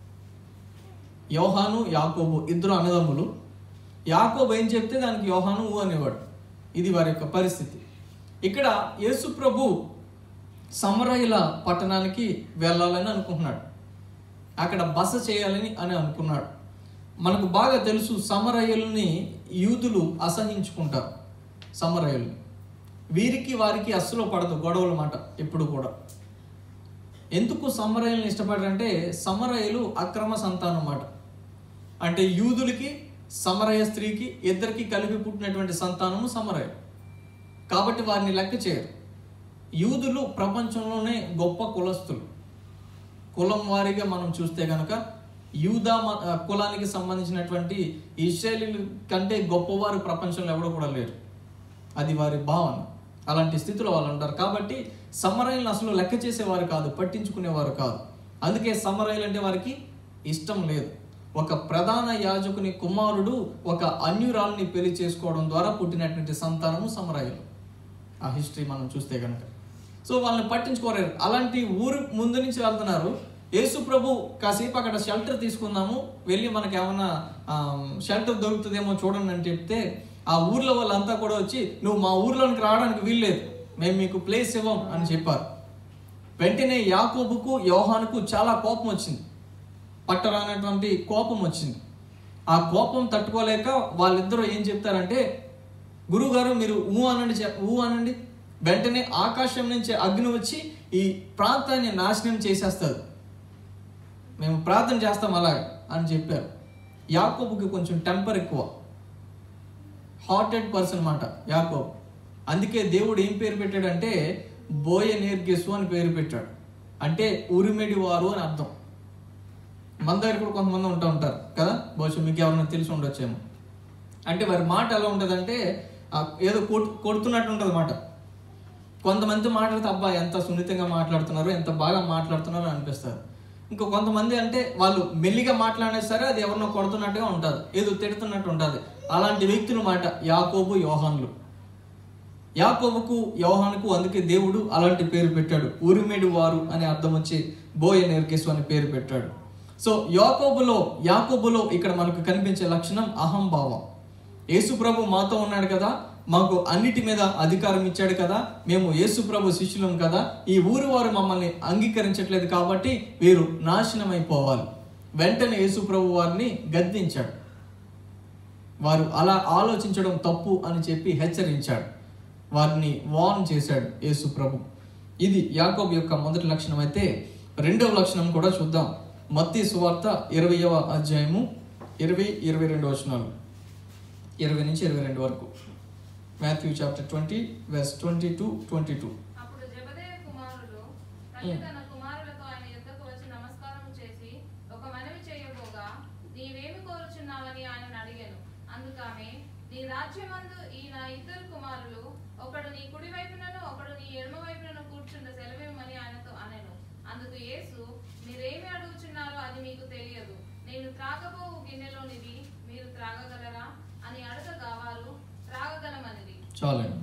యోహాను యాకోబు ఇద్దరు అన్నదమ్ములు యాకోబు ఏం చెప్తే దానికి యోహాను ఊ అనేవాడు ఇది వారి యొక్క పరిస్థితి ఇక్కడ యేసు ప్రభు సమరయుల పట్టణానికి వెళ్ళాలని అనుకుంటున్నాడు అక్కడ బస చేయాలని అని అనుకున్నాడు మనకు బాగా తెలుసు సమరయుల్ని యూదులు అసహించుకుంటారు సమరయుల్ని వీరికి వారికి అస్సలు పడదు గొడవల మాట ఎప్పుడు కూడా ఎందుకు సమరయులను ఇష్టపడారంటే సమరయులు అక్రమ సంతానం మాట అంటే యూదులకి సమరయ స్త్రీకి ఇద్దరికి కలిపి పుట్టినటువంటి సంతానము సమరయ కాబట్టి వారిని లెక్క చేయరు యూదులు ప్రపంచంలోనే గొప్ప కులస్తులు కులం వారీగా మనం చూస్తే కనుక యూదా మ- ఆ, కులానికి సంబంధించినటువంటి ఇస్రాయేలీల కంటే గొప్పవారు ప్రపంచంలో ఎవరు కూడా లేరు అది వారి భావన అలాంటి స్థితిలో వాళ్ళు ఉంటారు కాబట్టి సమరయులను అసలు లెక్క చేసేవారు కాదు పట్టించుకునేవారు కాదు అందుకే సమరయులు అంటే వారికి ఇష్టం లేదు ఒక ప్రధాన యాజకుని కుమారుడు ఒక అన్యురాల్ని పెళ్లి చేసుకోవడం ద్వారా పుట్టినటువంటి సంతానము సమరయులు ఆ హిస్టరీ మనం చూస్తే కనుక సో వాళ్ళని పట్టించుకోలేరు అలాంటి ఊరు ముందు నుంచి వెళ్తున్నారు యేసు ప్రభు కాసేపు అక్కడ షెల్టర్ తీసుకుందాము వెళ్ళి మనకి ఏమైనా షెల్టర్ దొరుకుతుందేమో చూడండి అని చెప్తే ఆ ఊర్లో వాళ్ళంతా కూడా వచ్చి నువ్వు మా ఊర్లోనికి రావడానికి వీల్లేదు మేము మీకు ప్లేస్ ఇవ్వం అని చెప్పారు వెంటనే యాకోబుకు యోహానుకు చాలా కోపం వచ్చింది పట్టరానటువంటి కోపం వచ్చింది ఆ కోపం తట్టుకోలేక వాళ్ళిద్దరూ ఏం చెప్తారంటే గురువుగారు మీరు ఊ అనండి చె- ఊ అనండి వెంటనే ఆకాశం నుంచి అగ్ని వచ్చి ఈ ప్రాంతాన్ని నాశనం చేసేస్తుంది మేము ప్రార్థన చేస్తాం అలాగ అని చెప్పారు యాకోబుకి కొంచెం టెంపర్ ఎక్కువ హార్టెడ్ పర్సన్ అన్నమాట యాకోబ్ అందుకే దేవుడు ఏం పేరు పెట్టాడంటే బోయ నేర్గెసు అని పేరు పెట్టాడు అంటే ఉరిమెడి వారు అని అర్థం మన దగ్గర కూడా కొంతమంది ఉంటూ ఉంటారు కదా బహుశా మీకు ఎవరైనా తెలిసి ఉండొచ్చేమో అంటే వారి మాట ఎలా ఉంటుందంటే ఆ ఏదో కొట్ కొడుతున్నట్టు ఉంటుంది మాట కొంతమంది మాట్లాడితే అబ్బా ఎంత సున్నితంగా మాట్లాడుతున్నారు ఎంత బాగా మాట్లాడుతున్నారో అనిపిస్తారు ఇంకా కొంతమంది అంటే వాళ్ళు మెల్లిగా మాట్లాడినా సరే అది ఎవరినో కొడుతున్నట్టుగా ఉంటుంది ఏదో తిడుతున్నట్టు ఉంటుంది అలాంటి వ్యక్తులు మాట యాకోబు యోహాన్లు యాకోబుకు యోహానుకు అందుకే దేవుడు అలాంటి పేరు పెట్టాడు ఉరిమెడి వారు అనే అర్థం వచ్చి బోయ నేర్కేసు అని పేరు పెట్టాడు సో యాకోబులో యాకోబులో ఇక్కడ మనకు కనిపించే లక్షణం అహంభావం యేసు ప్రభు మాతో ఉన్నాడు కదా మాకు అన్నిటి మీద అధికారం ఇచ్చాడు కదా మేము యేసు ప్రభు శిష్యులం కదా ఈ ఊరు వారు మమ్మల్ని అంగీకరించట్లేదు కాబట్టి వీరు నాశనం అయిపోవాలి వెంటనే యేసు ప్రభు వారిని గద్దించాడు వారు అలా ఆలోచించడం తప్పు అని చెప్పి హెచ్చరించాడు వారిని వార్న్ చేశాడు యేసు ప్రభు ఇది యాకోబు యొక్క మొదటి లక్షణం అయితే రెండవ లక్షణం కూడా చూద్దాం మత్తి సువార్త ఇరవయవ అధ్యాయము ఇరవై ఇరవై రెండు వచనాలు ఇరవై నుంచి ఇరవై రెండు వరకు Matthew chapter twenty verse twenty two twenty two అప్పుడు జెబెదయి కుమారులు తల్లి తన కుమారులతో ఆయన యుద్ధకు వచ్చి నమస్కారం చేసి ఒక మనవి చేయబోగా నీవేమి కోరుచున్నావని ఆయన అడిగాను అందుకామె నీ రాజ్యమందు ఈ నా ఇద్దరు కుమారులు ఒకడు నీ కుడి వైపునను ఒకడు నీ ఎడమ వైపునను కూర్చుండ సెలవేమని ఆయనతో అనెను అందుకు యేసు మీరేమి అడుగుచున్నారో అది మీకు తెలియదు నేను త్రాగబోవు గిన్నెలోనిది మీరు త్రాగగలరా అని అడగగా వారు త్రాగగలమనిది చాలండి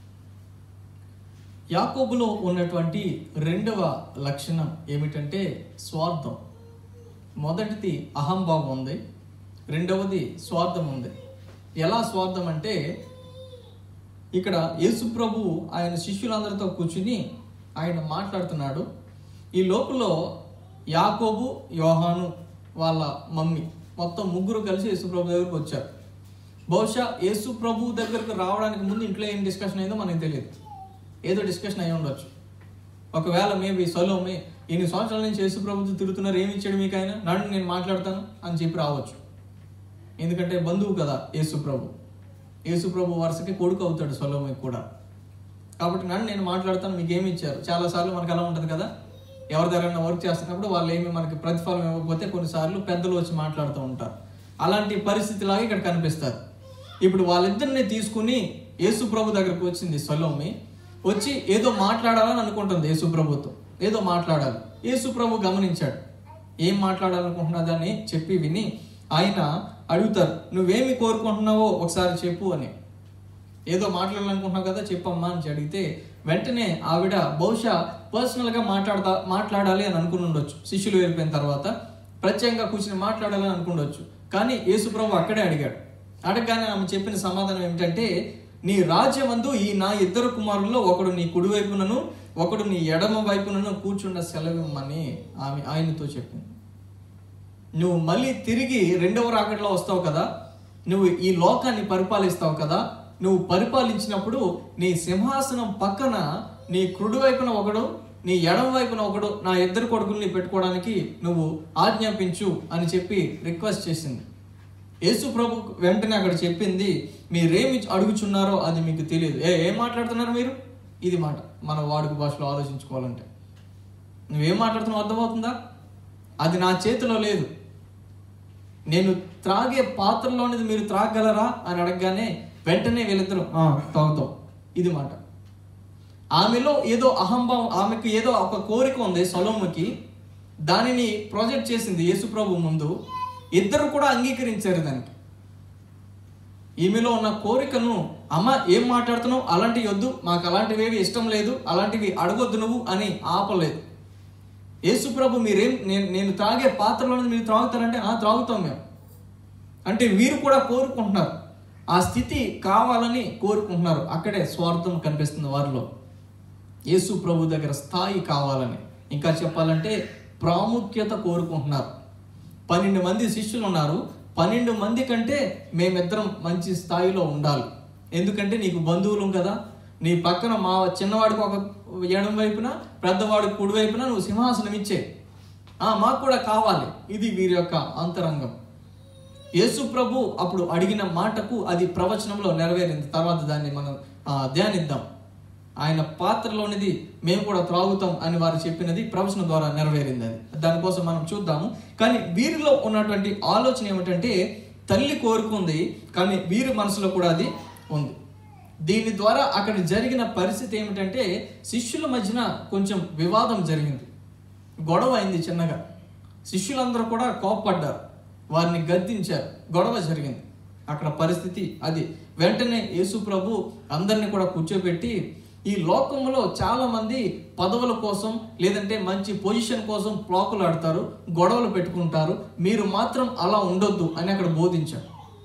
యాకోబులో ఉన్నటువంటి రెండవ లక్షణం ఏమిటంటే స్వార్థం మొదటిది అహంభావం ఉంది రెండవది స్వార్థం ఉంది ఎలా స్వార్థం అంటే ఇక్కడ యేసు ప్రభు ఆయన శిష్యులందరితో కూర్చుని ఆయన మాట్లాడుతున్నాడు ఈ లోపల యాకోబు యోహాను వాళ్ళ మమ్మీ మొత్తం ముగ్గురు కలిసి యేసు ప్రభు దగ్గరకు వచ్చారు బహుశా యేసు ప్రభు దగ్గరకు రావడానికి ముందు ఇంట్లో ఏం డిస్కషన్ అయిందో మనకు తెలియదు ఏదో డిస్కషన్ అయి ఉండొచ్చు ఒకవేళ మేబీ సొలోమే ఇన్ని సంవత్సరాల నుంచి యేసు ప్రభుతో తిరుగుతున్నారు ఏమి ఇచ్చాడు మీకు ఆయన నన్ను నేను మాట్లాడతాను అని చెప్పి రావచ్చు ఎందుకంటే బంధువు కదా యేసు ప్రభు యేసు ప్రభు వరుసకి కొడుకు అవుతాడు సొలోమే కూడా కాబట్టి నన్ను నేను మాట్లాడతాను మీకు ఏమి ఇచ్చారు చాలాసార్లు మనకు అలా ఉంటుంది కదా ఎవరి దగ్గర వర్క్ చేస్తున్నప్పుడు వాళ్ళు ఏమి మనకి ప్రతిఫలం ఇవ్వకపోతే కొన్నిసార్లు పెద్దలు వచ్చి మాట్లాడుతూ ఉంటారు అలాంటి పరిస్థితిలాగా ఇక్కడ కనిపిస్తారు ఇప్పుడు వాళ్ళిద్దరిని తీసుకుని యేసు ప్రభు దగ్గరకు వచ్చింది సొలోమి వచ్చి ఏదో మాట్లాడాలని అనుకుంటుంది యేసు ప్రభుతో ఏదో మాట్లాడాలి యేసు ప్రభు గమనించాడు ఏం మాట్లాడాలనుకుంటున్నదని చెప్పి విని ఆయన అడుగుతారు నువ్వేమి కోరుకుంటున్నావో ఒకసారి చెప్పు అని ఏదో మాట్లాడాలనుకుంటున్నావు కదా చెప్పమ్మా అని అడిగితే వెంటనే ఆవిడ బహుశా పర్సనల్గా మాట్లాడతా మాట్లాడాలి అని అనుకుని ఉండొచ్చు శిష్యులు వెళ్ళిపోయిన తర్వాత ప్రత్యేకంగా కూర్చుని మాట్లాడాలని అనుకుండొచ్చు కానీ యేసుప్రభు అక్కడే అడిగాడు అడగగానే ఆమె చెప్పిన సమాధానం ఏమిటంటే నీ రాజ్యమందు ఈ నా ఇద్దరు కుమారుల్లో ఒకడు నీ కుడి వైపునను ఒకడు నీ ఎడమ వైపునను కూర్చున్న సెలవిమ్మని ఆమె ఆయనతో చెప్పింది నువ్వు మళ్ళీ తిరిగి రెండవ రాకట్లో వస్తావు కదా నువ్వు ఈ లోకాన్ని పరిపాలిస్తావు కదా నువ్వు పరిపాలించినప్పుడు నీ సింహాసనం పక్కన నీ కుడి వైపున ఒకడు నీ ఎడమ వైపున ఒకడు నా ఇద్దరు కొడుకుల్ని పెట్టుకోవడానికి నువ్వు ఆజ్ఞాపించు అని చెప్పి రిక్వెస్ట్ చేసింది యేసు ప్రభు వెంటనే అక్కడ చెప్పింది మీరేమి అడుగుచున్నారో అది మీకు తెలియదు ఏ ఏం మాట్లాడుతున్నారు మీరు ఇది మాట మన వాడుక భాషలో ఆలోచించుకోవాలంటే నువ్వేం మాట్లాడుతున్నావు అర్థమవుతుందా అది నా చేతిలో లేదు నేను త్రాగే పాత్రలోనిది మీరు త్రాగలరా అని అడగగానే వెంటనే వీళ్ళిద్దరు "ఆ, తాగుతాం ఇది మాట ఆమెలో ఏదో అహంభావం ఆమెకు ఏదో ఒక కోరిక ఉంది సొలోముకి దానిని ప్రాజెక్ట్ చేసింది యేసుప్రభు ముందు ఇద్దరు కూడా అంగీకరించారు దానికి ఈమెలో ఉన్న కోరికను అమ్మ ఏం మాట్లాడుతున్నావు అలాంటివి వద్దు మాకు అలాంటివి ఏవి ఇష్టం లేదు అలాంటివి అడగొద్దు నువ్వు అని ఆపలేదు యేసుప్రభు మీరేం నేను నేను త్రాగే పాత్రలోనే మీరు త్రాగుతారంటే ఆ త్రాగుతాం మేము అంటే వీరు కూడా కోరుకుంటున్నారు ఆ స్థితి కావాలని కోరుకుంటున్నారు అక్కడే స్వార్థం కనిపిస్తుంది వారిలో యేసు ప్రభు దగ్గర స్థాయి కావాలని ఇంకా చెప్పాలంటే ప్రాముఖ్యత కోరుకుంటున్నారు పన్నెండు మంది శిష్యులు ఉన్నారు పన్నెండు మంది కంటే మేమిద్దరం మంచి స్థాయిలో ఉండాలి ఎందుకంటే నీకు బంధువులు కదా నీ పక్కన మా చిన్నవాడికి ఒక ఎడం వైపున పెద్దవాడికి కుడి వైపున నువ్వు సింహాసనం ఇచ్చే ఆ, మాకు కూడా కావాలి ఇది వీరి యొక్క అంతరంగం యేసు ప్రభు అప్పుడు అడిగిన మాటకు అది ప్రవచనంలో నెరవేరింది తర్వాత దాన్ని మనం ఆ, ధ్యానిద్దాం ఆయన పాత్రలోనిది మేము కూడా త్రాగుతాం అని వారు చెప్పినది ప్రవచనం ద్వారా నెరవేరింది అది దానికోసం మనం చూద్దాము కానీ వీరిలో ఉన్నటువంటి ఆలోచన ఏమిటంటే తల్లి కోరుకుంది కానీ వీరి మనసులో కూడా అది ఉంది దీని ద్వారా అక్కడ జరిగిన పరిస్థితి ఏమిటంటే శిష్యుల మధ్యన కొంచెం వివాదం జరిగింది గొడవ అయింది చిన్నగా శిష్యులందరూ కూడా కోప్పడ్డారు వారిని గద్దించారు గొడవ జరిగింది అక్కడ పరిస్థితి అది వెంటనే యేసు ప్రభు అందరిని కూడా కూర్చోబెట్టి ఈ లోకంలో చాలా మంది పదవుల కోసం లేదంటే మంచి పొజిషన్ కోసం ప్లాకులాడతారు గొడవలు పెట్టుకుంటారు మీరు మాత్రం అలా ఉండొద్దు అని అక్కడ బోధించారు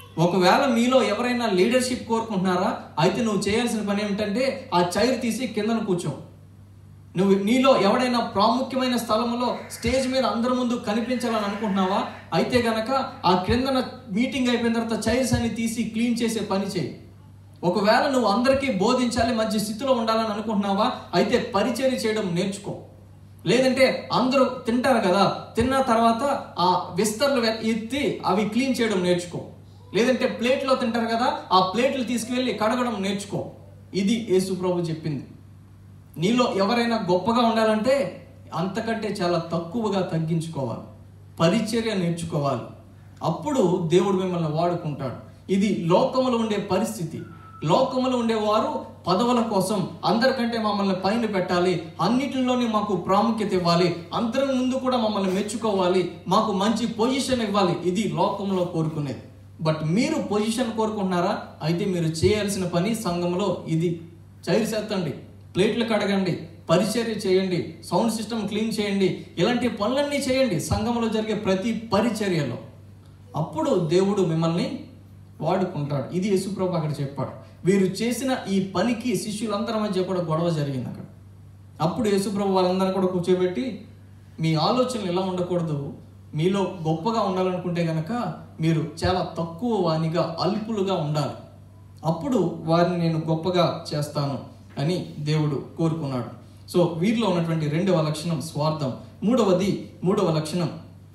ఒకవేళ మీలో ఎవరైనా లీడర్షిప్ కోరుకుంటున్నారా అయితే నువ్వు చేయాల్సిన పని ఏమిటంటే ఆ చైర్ తీసి కిందన కూర్చో నువ్వు నీలో ఎవడైనా ప్రాముఖ్యమైన స్థలంలో స్టేజ్ మీద అందరి ముందు కనిపించాలని అనుకుంటున్నావా అయితే గనక ఆ క్రిందన మీటింగ్ అయిపోయిన తర్వాత చైర్స్ అన్ని తీసి క్లీన్ చేసే పని చేయి ఒకవేళ నువ్వు అందరికీ బోధించాలి మంచి స్థితిలో ఉండాలని అనుకుంటున్నావా అయితే పరిచర్య చేయడం నేర్చుకో లేదంటే అందరూ తింటారు కదా తిన్న తర్వాత ఆ విస్తర్లు వె- ఎత్తి అవి క్లీన్ చేయడం నేర్చుకో లేదంటే ప్లేట్లో తింటారు కదా ఆ ప్లేట్లు తీసుకువెళ్ళి కడగడం నేర్చుకో ఇది యేసు ప్రభు చెప్పింది నీలో ఎవరైనా గొప్పగా ఉండాలంటే అంతకంటే చాలా తక్కువగా తగ్గించుకోవాలి పరిచర్య నేర్చుకోవాలి అప్పుడు దేవుడు మిమ్మల్ని వాడుకుంటాడు ఇది లోకములో ఉండే పరిస్థితి లోకములో ఉండేవారు పదవుల కోసం అందరికంటే మమ్మల్ని పైన పెట్టాలి అన్నిటిలోనే మాకు ప్రాముఖ్యత ఇవ్వాలి అందరి ముందు కూడా మమ్మల్ని మెచ్చుకోవాలి మాకు మంచి పొజిషన్ ఇవ్వాలి ఇది లోకంలో కోరుకునేది బట్ మీరు పొజిషన్ కోరుకుంటున్నారా అయితే మీరు చేయాల్సిన పని సంఘంలో ఇది చైర్స్ ఎత్తండి ప్లేట్లు కడగండి పరిచర్య చేయండి సౌండ్ సిస్టమ్ క్లీన్ చేయండి ఇలాంటి పనులన్నీ చేయండి సంఘంలో జరిగే ప్రతి పరిచర్యలో అప్పుడు దేవుడు మిమ్మల్ని వాడుకుంటాడు ఇది యేసుప్రభు అక్కడ చెప్పాడు వీరు చేసిన ఈ పనికి శిష్యులందరి మధ్య కూడా గొడవ జరిగింది అక్కడ అప్పుడు యేసుప్రభు వాళ్ళందరినీ కూడా కూర్చోబెట్టి మీ ఆలోచనలు ఎలా ఉండకూడదు మీలో గొప్పగా ఉండాలనుకుంటే గనక మీరు చాలా తక్కువ వానిగా అల్పులుగా ఉండాలి అప్పుడు వారిని నేను గొప్పగా చేస్తాను అని దేవుడు కోరుకున్నాడు సో వీరిలో ఉన్నటువంటి రెండవ లక్షణం స్వార్థం మూడవది మూడవ లక్షణం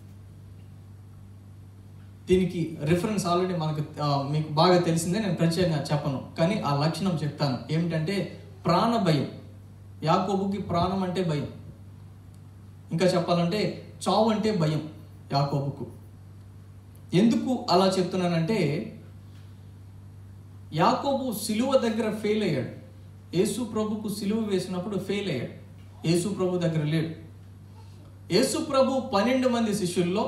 దీనికి రిఫరెన్స్ ఆల్రెడీ మనకు ఆ, మీకు బాగా తెలిసిందే నేను ప్రత్యేకంగా చెప్పను కానీ ఆ లక్షణం చెప్తాను ఏమిటంటే ప్రాణ భయం యాకోబుకి ప్రాణం అంటే భయం ఇంకా చెప్పాలంటే చావు అంటే భయం యాకోబుకు ఎందుకు అలా చెప్తున్నానంటే యాకోబు సిలువ దగ్గర ఫెయిల్ అయ్యాడు యేసు ప్రభుకు సిలువ వేసినప్పుడు ఫెయిల్ అయ్యాడు యేసు ప్రభు దగ్గర లేడు యేసు ప్రభు పన్నెండు మంది శిష్యుల్లో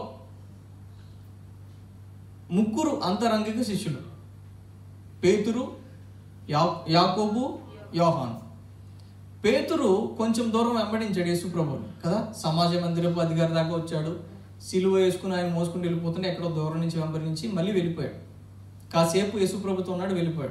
ముగ్గురు అంతరంగిక శిష్యులు పేతురు యా యాకోబు యోహాను పేతురు కొంచెం దూరం వెంబడించాడు యేసు ప్రభువుని కదా సమాజ మందిరపు అధికారి దాకా వచ్చాడు సిలువ వేసుకుని ఆయన మోసుకుని వెళ్ళిపోతుంటే ఎక్కడో దూరం నుంచి వెంబడించి మళ్ళీ వెళ్ళిపోయాడు కాసేపు యేసు ప్రభుతో ఉన్నాడు వెళ్ళిపోయాడు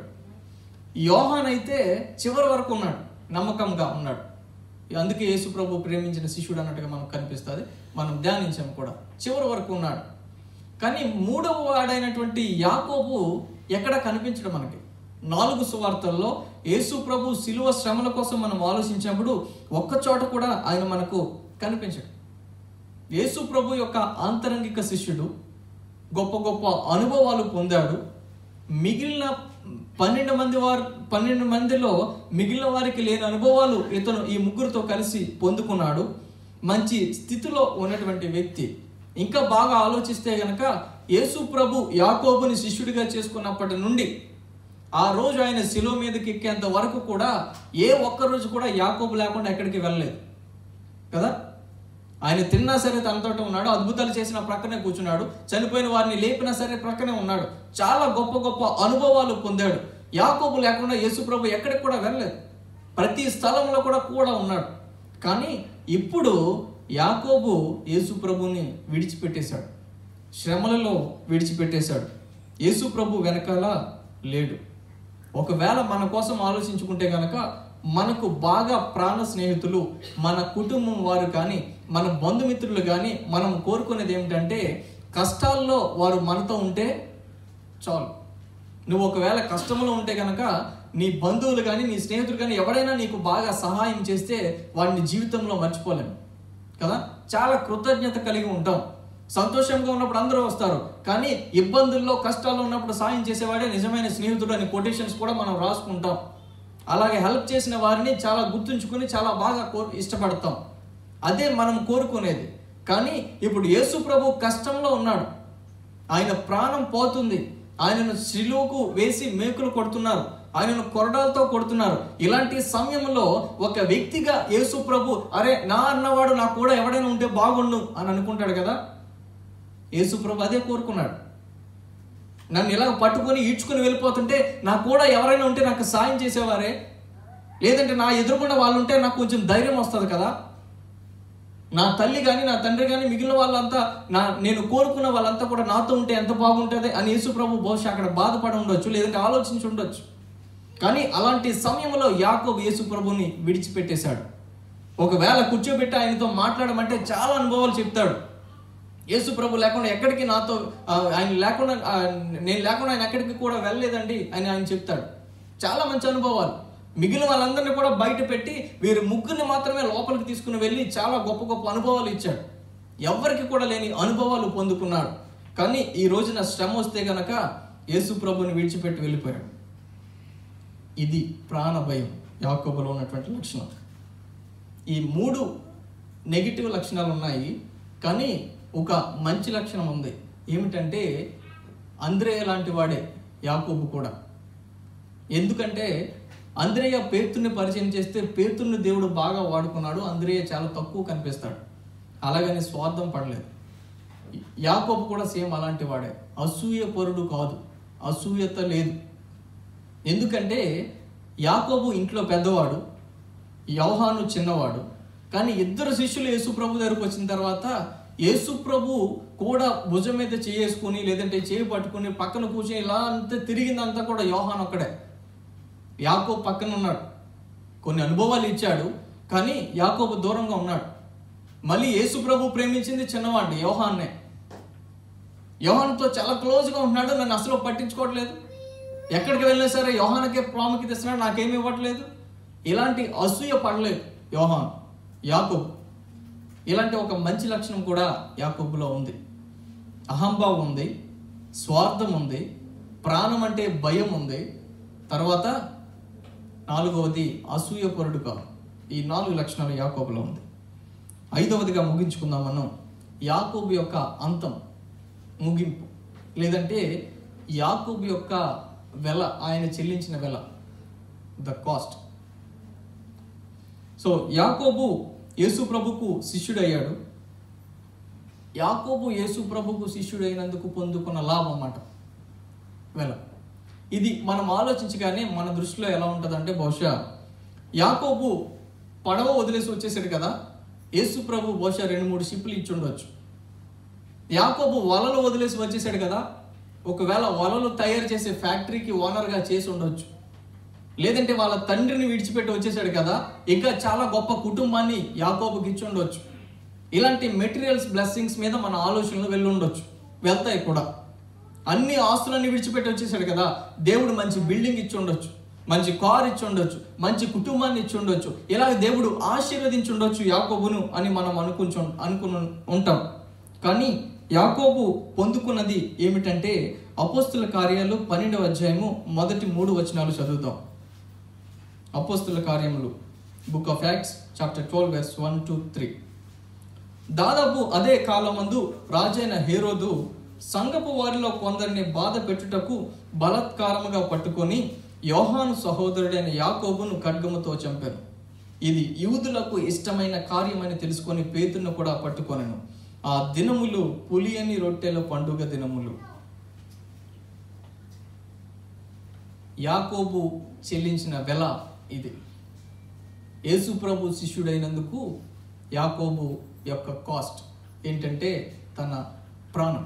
యోహాన్ అయితే చివరి వరకు ఉన్నాడు నమ్మకంగా ఉన్నాడు అందుకే యేసు ప్రభు ప్రేమించిన శిష్యుడు అన్నట్టుగా మనకు కనిపిస్తుంది మనం ధ్యానించాం కూడా చివరి వరకు ఉన్నాడు కానీ మూడవ వాడైనటువంటి యాకోబు ఎక్కడ కనిపించడం మనకి నాలుగు సువార్తల్లో యేసు ప్రభు శిలువ శ్రమల కోసం మనం ఆలోచించినప్పుడు ఒక్క చోట కూడా ఆయన మనకు కనిపించడు యేసు ప్రభు యొక్క ఆంతరంగిక శిష్యుడు గొప్ప గొప్ప అనుభవాలు పొందాడు మిగిలిన పన్నెండు మంది వారు పన్నెండు మందిలో మిగిలిన వారికి లేని అనుభవాలు ఇతను ఈ ముగ్గురితో కలిసి పొందుకున్నాడు మంచి స్థితిలో ఉన్నటువంటి వ్యక్తి ఇంకా బాగా ఆలోచిస్తే గనక యేసు ప్రభు యాకోబుని శిష్యుడిగా చేసుకున్నప్పటి నుండి ఆ రోజు ఆయన శిలో మీదకి ఎక్కేంత వరకు కూడా ఏ ఒక్క రోజు కూడా యాకోబు లేకుండా ఎక్కడికి వెళ్ళలేదు కదా ఆయన తిన్నా సరే తనతోటి ఉన్నాడు అద్భుతాలు చేసిన ప్రక్కనే కూర్చున్నాడు చనిపోయిన వారిని లేపినా సరే ప్రక్కనే ఉన్నాడు చాలా గొప్ప గొప్ప అనుభవాలు పొందాడు యాకోబు లేకుండా యేసుప్రభు ఎక్కడికి కూడా వెళ్ళలేదు ప్రతి స్థలంలో కూడా కూడా ఉన్నాడు కానీ ఇప్పుడు యాకోబు యేసుప్రభుని విడిచిపెట్టేశాడు శ్రమలలో విడిచిపెట్టేశాడు యేసుప్రభు వెనకాల లేడు ఒకవేళ మన కోసం ఆలోచించుకుంటే గనక మనకు బాగా ప్రాణ స్నేహితులు మన కుటుంబం వారు కానీ మన బంధుమిత్రులు కానీ మనం కోరుకునేది ఏమిటంటే కష్టాల్లో వారు మనతో ఉంటే చాలు నువ్వు ఒకవేళ కష్టంలో ఉంటే కనుక నీ బంధువులు కానీ నీ స్నేహితులు కానీ ఎవరైనా నీకు బాగా సహాయం చేస్తే వాడిని జీవితంలో మర్చిపోలేము కదా చాలా కృతజ్ఞత కలిగి ఉంటాం సంతోషంగా ఉన్నప్పుడు అందరూ వస్తారు కానీ ఇబ్బందుల్లో కష్టాల్లో ఉన్నప్పుడు సాయం చేసేవాడే నిజమైన స్నేహితుడు అని కొటేషన్స్ కూడా మనం రాసుకుంటాం అలాగే హెల్ప్ చేసిన వారిని చాలా గుర్తుంచుకుని చాలా బాగా కో- ఇష్టపడతాం అదే మనం కోరుకునేది కానీ ఇప్పుడు యేసు ప్రభు కష్టంలో ఉన్నాడు ఆయన ప్రాణం పోతుంది ఆయనను శిలువకు వేసి మేకులు కొడుతున్నారు ఆయనను కొరడాలతో కొడుతున్నారు ఇలాంటి సమయంలో ఒక వ్యక్తిగా యేసు ప్రభు అరే నా అన్నవాడు నా కూడా ఎవడైనా ఉంటే బాగుండు అని అనుకుంటాడు కదా యేసు ప్రభు అదే కోరుకున్నాడు నన్ను ఇలా పట్టుకొని ఈడ్చుకొని వెళ్ళిపోతుంటే నా కూడా ఎవరైనా ఉంటే నాకు సాయం చేసేవారే లేదంటే నా ఎదురుకుండా వాళ్ళు ఉంటే నాకు కొంచెం ధైర్యం వస్తుంది కదా నా తల్లి కానీ నా తండ్రి కానీ మిగిలిన వాళ్ళంతా నా నేను కోరుకున్న వాళ్ళంతా కూడా నాతో ఉంటే ఎంత బాగుంటుంది అని యేసు ప్రభు బహుశా అక్కడ బాధపడి ఉండొచ్చు లేదంటే ఆలోచించి ఉండొచ్చు కానీ అలాంటి సమయంలో యాకోబు యేసు ప్రభుని విడిచిపెట్టేశాడు ఒకవేళ కూర్చోబెట్టి ఆయనతో మాట్లాడమంటే చాలా అనుభవాలు చెప్తాడు యేసు ప్రభు లేకుండా ఎక్కడికి నాతో ఆ, ఆయన లేకుండా ఆ, నేను లేకుండా ఆయన ఎక్కడికి కూడా వెళ్ళలేదండి అని ఆయన చెప్తాడు చాలా మంచి అనుభవాలు మిగిలిన వాళ్ళందరినీ కూడా బయట పెట్టి వీరి ముగ్గురిని మాత్రమే లోపలికి తీసుకుని వెళ్ళి చాలా గొప్ప గొప్ప అనుభవాలు ఇచ్చాడు ఎవరికి కూడా లేని అనుభవాలు పొందుకున్నాడు కానీ ఈ రోజున శ్రమ వస్తే గనక యేసు ప్రభుని విడిచిపెట్టి వెళ్ళిపోయాడు ఇది ప్రాణ భయం యాకోబులో ఉన్నటువంటి లక్షణం ఈ మూడు నెగిటివ్ లక్షణాలు ఉన్నాయి కానీ ఒక మంచి లక్షణం ఉంది ఏమిటంటే అంద్రేయ లాంటి వాడే యాకోబు కూడా ఎందుకంటే అంద్రేయ పేతుర్ని పరిచయం చేస్తే పేతుర్ని దేవుడు బాగా వాడుకున్నాడు అంద్రేయ చాలా తక్కువ కనిపిస్తాడు అలాగని స్వార్థం పడలేదు యాకోబు కూడా సేమ్ అలాంటి వాడే అసూయ పరుడు కాదు అసూయత లేదు ఎందుకంటే యాకోబు ఇంట్లో పెద్దవాడు యవహాను చిన్నవాడు కానీ ఇద్దరు శిష్యులు యేసు ప్రభు దగ్గరకు వచ్చిన తర్వాత యేసు ప్రభు కూడా భుజం మీద చేసుకుని లేదంటే చేయి పట్టుకుని పక్కన కూర్చొని ఇలా అంతా తిరిగిందంతా కూడా యోహాన్ ఒక్కడే యాకోబు పక్కన ఉన్నాడు కొన్ని అనుభవాలు ఇచ్చాడు కానీ యాకోబు దూరంగా ఉన్నాడు మళ్ళీ యేసు ప్రభు ప్రేమించింది చిన్నవాడిని యోహాన్నే యోహాన్తో చాలా క్లోజ్గా ఉంటున్నాడు నన్ను అసలు పట్టించుకోవట్లేదు ఎక్కడికి వెళ్ళినా సరే యోహానకే ప్రాముఖ్యత ఇస్తున్నాడు నాకేమి ఇవ్వట్లేదు ఇలాంటి అసూయ పడలేదు యోహాన్ యాకోబ్ ఇలాంటి ఒక మంచి లక్షణం కూడా యాకోబులో ఉంది అహంభావం ఉంది స్వార్థం ఉంది ప్రాణం అంటే భయం ఉంది తర్వాత నాలుగవది అసూయపరుడు కాదు ఈ నాలుగు లక్షణాలు యాకోబులో ఉంది ఐదవదిగా ముగించుకుందాం మనం యాకోబు యొక్క అంతం ముగింపు లేదంటే యాకోబు యొక్క వెల ఆయన చెల్లించిన వెల ద కాస్ట్ సో యాకోబు యేసు ప్రభుకు శిష్యుడయ్యాడు యాకోబు యేసు ప్రభుకు శిష్యుడైనందుకు పొందుకున్న లాభం అన్నమాట వెల ఇది మనం ఆలోచించగానే మన దృష్టిలో ఎలా ఉంటుందంటే బహుశా యాకోబు పడవ వదిలేసి వచ్చేసాడు కదా యేసు ప్రభు బహుశా రెండు మూడు షిప్లు ఇచ్చి ఉండొచ్చు యాకోబు వలలు వదిలేసి వచ్చేసాడు కదా ఒకవేళ వలలు తయారు చేసే ఫ్యాక్టరీకి ఓనర్గా చేసి ఉండొచ్చు లేదంటే వాళ్ళ తండ్రిని విడిచిపెట్టి వచ్చేసాడు కదా ఇంకా చాలా గొప్ప కుటుంబాన్ని యాకోబుకి ఇచ్చి ఉండొచ్చు ఇలాంటి మెటీరియల్స్ బ్లెస్సింగ్స్ మీద మన ఆలోచనలు వెళ్ళి ఉండొచ్చు వెళ్తాయి కూడా అన్ని ఆస్తులన్నీ విడిచిపెట్టి వచ్చేసాడు కదా దేవుడు మంచి బిల్డింగ్ ఇచ్చి ఉండొచ్చు మంచి కార్ ఇచ్చి ఉండొచ్చు మంచి కుటుంబాన్ని ఇచ్చి ఉండొచ్చు ఇలాగ దేవుడు ఆశీర్వదించి ఉండొచ్చు యాకోబును అని మనం అనుకుంచు అనుకుని ఉంటాం కానీ యాకోబు పొందుకున్నది ఏమిటంటే అపోస్తుల కార్యాలు పన్నెండవ అధ్యాయము మొదటి మూడు వచనాలు చదువుతాం అపోస్తుల కార్యములు book of Acts chapter twelve verse one to three దాదాపు అదే కాలమందు రాజైన హేరోదు సంగపు వారిలో కొందరిని బాధ పెట్టుటకు బలత్కారముగా పట్టుకొని యోహాను సహోదరుడైన యాకోబును ఖడ్గముతో చంపారు ఇది యూదులకు ఇష్టమైన కార్యమని తెలుసుకొని పేతును కూడా పట్టుకొనను ఆ దినములు పులియని రొట్టెల పండుగ దినములు యాకోబు చెల్లించిన వెల ఇది యేసు ప్రభు శిష్యుడైనందుకు యాకోబు యొక్క కాస్ట్ ఏంటంటే తన ప్రాణం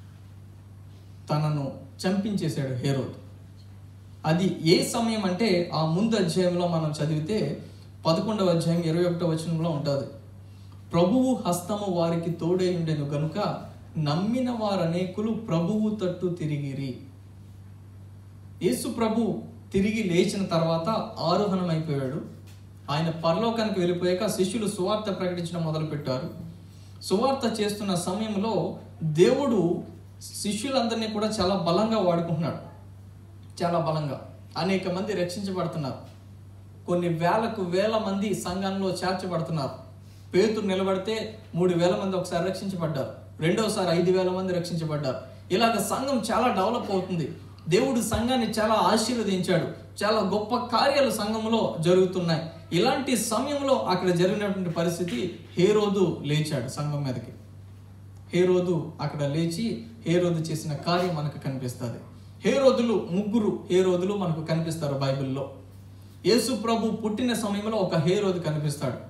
తనను చంపించేశాడు హేరోద్ అది ఏ సమయం అంటే ఆ ముందు అధ్యాయంలో మనం చదివితే పదకొండవ అధ్యాయం ఇరవై ఒకటో వచనంలో ఉంటుంది ప్రభువు హస్తము వారికి తోడై ఉండెను గనుక నమ్మిన వారనేకులు ప్రభువు తట్టు తిరిగిరి యేసు ప్రభు తిరిగి లేచిన తర్వాత ఆరోహణం అయిపోయాడు ఆయన పరలోకానికి వెళ్ళిపోయాక శిష్యులు సువార్త ప్రకటించడం మొదలుపెట్టారు సువార్త చేస్తున్న సమయంలో దేవుడు శిష్యులందరినీ కూడా చాలా బలంగా వాడుకుంటున్నాడు చాలా బలంగా అనేక మంది రక్షించబడుతున్నారు కొన్ని వేలకు వేల మంది సంఘంలో చేర్చబడుతున్నారు పేతురు నిలబడితే మూడు వేల మంది ఒకసారి రక్షించబడ్డారు రెండోసారి ఐదు వేల మంది రక్షించబడ్డారు ఇలాగ సంఘం చాలా డెవలప్ అవుతుంది దేవుడు సంఘాన్ని చాలా ఆశీర్వదించాడు చాలా గొప్ప కార్యాలు సంఘంలో జరుగుతున్నాయి ఇలాంటి సమయంలో అక్కడ జరిగినటువంటి పరిస్థితి హేరోదు లేచాడు సంఘం మీదకి హేరోదు అక్కడ లేచి హేరోదు చేసిన కార్యం మనకు కనిపిస్తుంది హేరోదులు ముగ్గురు హేరోదులు మనకు కనిపిస్తారు బైబిల్లో యేసు ప్రభు పుట్టిన సమయంలో ఒక హేరోదు కనిపిస్తాడు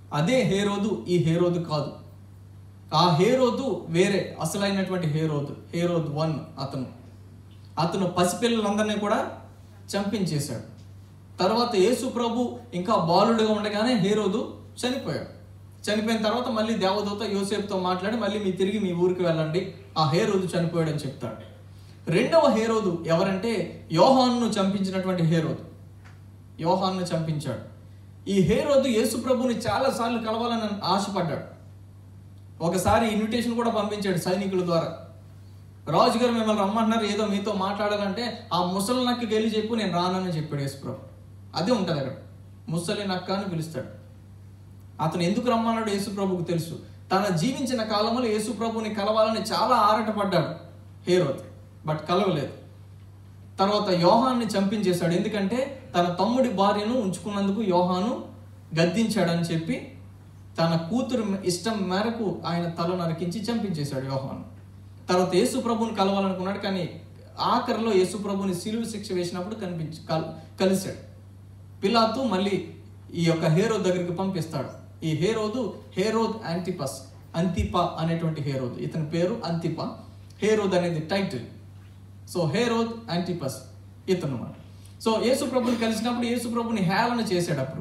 అదే హేరోదు ఈ హేరోదు కాదు ఆ హేరోదు వేరే అసలైనటువంటి హేరోదు హేరోద్ వన్ అతను అతను పసిపిల్లలందరినీ కూడా చంపించేశాడు తర్వాత యేసు ప్రభు ఇంకా బాలుడుగా ఉండగానే హేరోదు చనిపోయాడు చనిపోయిన తర్వాత మళ్ళీ దేవదూత యోసేపుతో మాట్లాడి మళ్ళీ మీ తిరిగి మీ ఊరికి వెళ్ళండి ఆ హేరోదు చనిపోయాడని చెప్తాడు రెండవ హేరోదు ఎవరంటే యోహాన్ను చంపించినటువంటి హేరోదు యోహాన్ను చంపించాడు ఈ హేరోదు యేసు ప్రభుని చాలాసార్లు కలవాలని ఆశపడ్డాడు ఒకసారి ఇన్విటేషన్ కూడా పంపించాడు సైనికుల ద్వారా రాజుగారు మిమ్మల్ని రమ్మంటున్నారు ఏదో మీతో మాట్లాడాలంటే ఆ ముసలి నక్కకి వెళ్ళి చెప్పు నేను రానని చెప్పాడు యేసుప్రభు అదే ఉంటుంది అక్కడ ముసలి నక్క అని పిలుస్తాడు అతను ఎందుకు రమ్మన్నాడు యేసుప్రభుకు తెలుసు తన జీవించిన కాలంలో యేసుప్రభుని కలవాలని చాలా ఆరాటపడ్డాడు హేరోద్ బట్ కలవలేదు తర్వాత యోహాన్ని చంపించేశాడు ఎందుకంటే తన తమ్ముడి భార్యను ఉంచుకున్నందుకు యోహాను గద్దించాడని చెప్పి తన కూతురు ఇష్టం మేరకు ఆయన తల నరికించి చంపించేశాడు యోహాను తర్వాత యేసు ప్రభుని కలవాలనుకున్నాడు కానీ ఆఖరిలో యేసు ప్రభుని సిలువు శిక్ష వేసినప్పుడు కనిపించి కల్ కలిశాడు పిలాతు మళ్ళీ ఈ యొక్క హేరో దగ్గరికి పంపిస్తాడు ఈ హేరోదు హేరోద్ యాంటిపస్ అంతిపా అనేటువంటి హేరోద్ ఇతని పేరు అంతిపా హేరోద్ అనేది టైటిల్ సో హేరోద్ యాంటిపస్ ఇతను అన్నమాట సో యేసు ప్రభుని కలిసినప్పుడు యేసు ప్రభుని హేళన చేశాడు అప్పుడు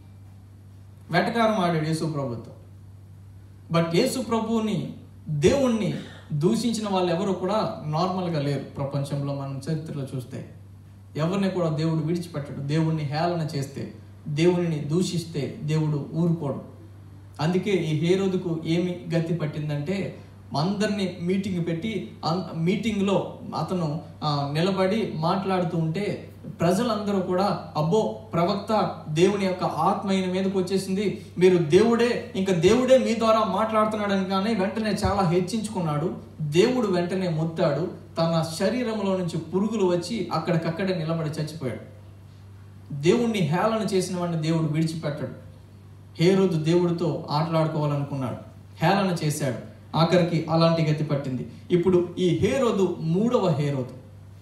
వెటకారం ఆడాడు యేసు ప్రభుతో బట్ యేసు ప్రభువుని దేవుణ్ణి దూషించిన వాళ్ళు ఎవరు కూడా నార్మల్గా లేరు ప్రపంచంలో మనం చరిత్రలో చూస్తే ఎవరిని కూడా దేవుడు విడిచిపెట్టడు దేవుణ్ణి హేళన చేస్తే దేవునిని దూషిస్తే దేవుడు ఊరుకోడు అందుకే ఈ హేరోదుకు ఏమి గతి పట్టిందంటే అందరినీ మీటింగ్ పెట్టి అన్- మీటింగ్లో అతను ఆ, నిలబడి మాట్లాడుతూ ఉంటే ప్రజలందరూ కూడా అబ్బో ప్రవక్త దేవుని యొక్క ఆత్మ ఈయన మీదకి వచ్చేసింది మీరు దేవుడే ఇంకా దేవుడే మీ ద్వారా మాట్లాడుతున్నాడని కానీ వెంటనే చాలా హెచ్చించుకున్నాడు దేవుడు వెంటనే ముత్తాడు తన శరీరంలో నుంచి పురుగులు వచ్చి అక్కడికక్కడే నిలబడి చచ్చిపోయాడు దేవుణ్ణి హేళన చేసిన వాడిని దేవుడు విడిచిపెట్టాడు హేరోదు దేవుడితో ఆటలాడుకోవాలనుకున్నాడు హేళన చేశాడు ఆఖరికి అలాంటి గతి పట్టింది ఇప్పుడు ఈ హేరోదు మూడవ హేరోదు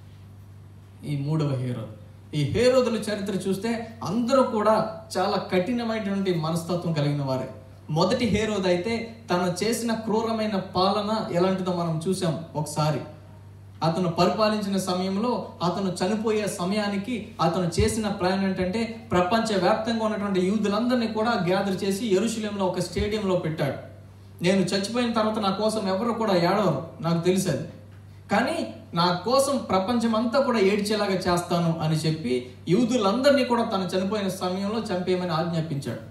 ఈ మూడవ హేరోదు ఈ హేరోదుల చరిత్ర చూస్తే అందరూ కూడా చాలా కఠినమైనటువంటి మనస్తత్వం కలిగిన వారే మొదటి హేరోద్ అయితే తను చేసిన క్రూరమైన పాలన ఎలాంటిదో మనం చూసాం ఒకసారి అతను పరిపాలించిన సమయంలో అతను చనిపోయే సమయానికి అతను చేసిన ప్లాన్ ఏంటంటే ప్రపంచ వ్యాప్తంగా ఉన్నటువంటి యూదులందరినీ కూడా గ్యాదర్ చేసి ఎరుశలేంలో ఒక స్టేడియంలో పెట్టాడు నేను చచ్చిపోయిన తర్వాత నా కోసం ఎవరు కూడా ఏడవరు నాకు తెలుసు అది కానీ నా కోసం ప్రపంచం అంతా కూడా ఏడ్చేలాగా చేస్తాను అని చెప్పి యూదులందరినీ కూడా తను చనిపోయిన సమయంలో చంపేయమని ఆజ్ఞాపించాడు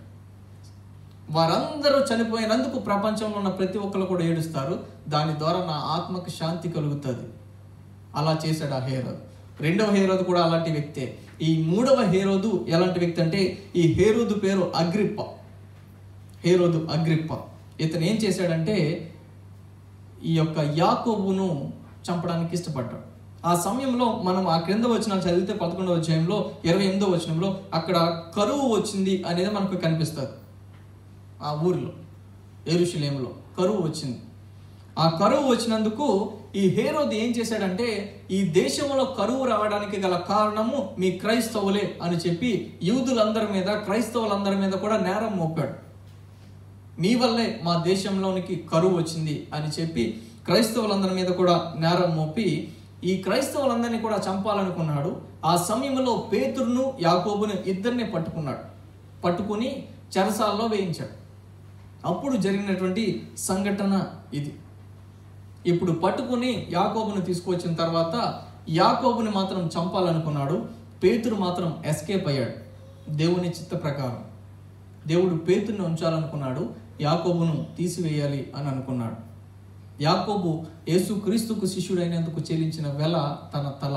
వారందరూ చనిపోయినందుకు ప్రపంచంలో ఉన్న ప్రతి ఒక్కరు కూడా ఏడుస్తారు దాని ద్వారా నా ఆత్మకు శాంతి కలుగుతుంది అలా చేశాడు ఆ హేరోద్ రెండవ హేరోదు కూడా అలాంటి వ్యక్తే ఈ మూడవ హేరోదు ఎలాంటి వ్యక్తి అంటే ఈ హేరోదు పేరు అగ్రిప్ప హేరోదు అగ్రిప్ప ఇతను ఏం చేశాడంటే ఈ యొక్క యాకోబును చంపడానికి ఇష్టపడ్డాడు ఆ సమయంలో మనం ఆ క్రింద వచ్చిన చదివితే పదకొండవ అధ్యాయంలో ఇరవై ఎనిమిదో వచనంలో అక్కడ కరువు వచ్చింది అనేది మనకు కనిపిస్తుంది ఆ ఊరిలో ఎరుషులేంలో కరువు వచ్చింది ఆ కరువు వచ్చినందుకు ఈ హేరోది ఏం చేశాడంటే ఈ దేశంలో కరువు రావడానికి గల కారణము మీ క్రైస్తవులే అని చెప్పి యూదులందరి మీద క్రైస్తవులందరి మీద కూడా నేరం మోపాడు మీ వల్లే మా దేశంలోనికి కరువు వచ్చింది అని చెప్పి క్రైస్తవులందరి మీద కూడా నేరం మోపి ఈ క్రైస్తవులందరినీ కూడా చంపాలనుకున్నాడు ఆ సమయంలో పేతురును యాకోబును ఇద్దరిని పట్టుకున్నాడు పట్టుకుని చెరసాల్లో వేయించాడు అప్పుడు జరిగినటువంటి సంఘటన ఇది ఇప్పుడు పట్టుకుని యాకోబును తీసుకొచ్చిన తర్వాత యాకోబుని మాత్రం చంపాలనుకున్నాడు పేతురు మాత్రం ఎస్కేప్ అయ్యాడు దేవుని చిత్త ప్రకారం దేవుడు పేతుర్ని ఉంచాలనుకున్నాడు యాకోబును తీసివేయాలి అని అనుకున్నాడు యాకోబు యేసు క్రీస్తుకు శిష్యుడైనందుకు చెల్లించిన వెల తన తల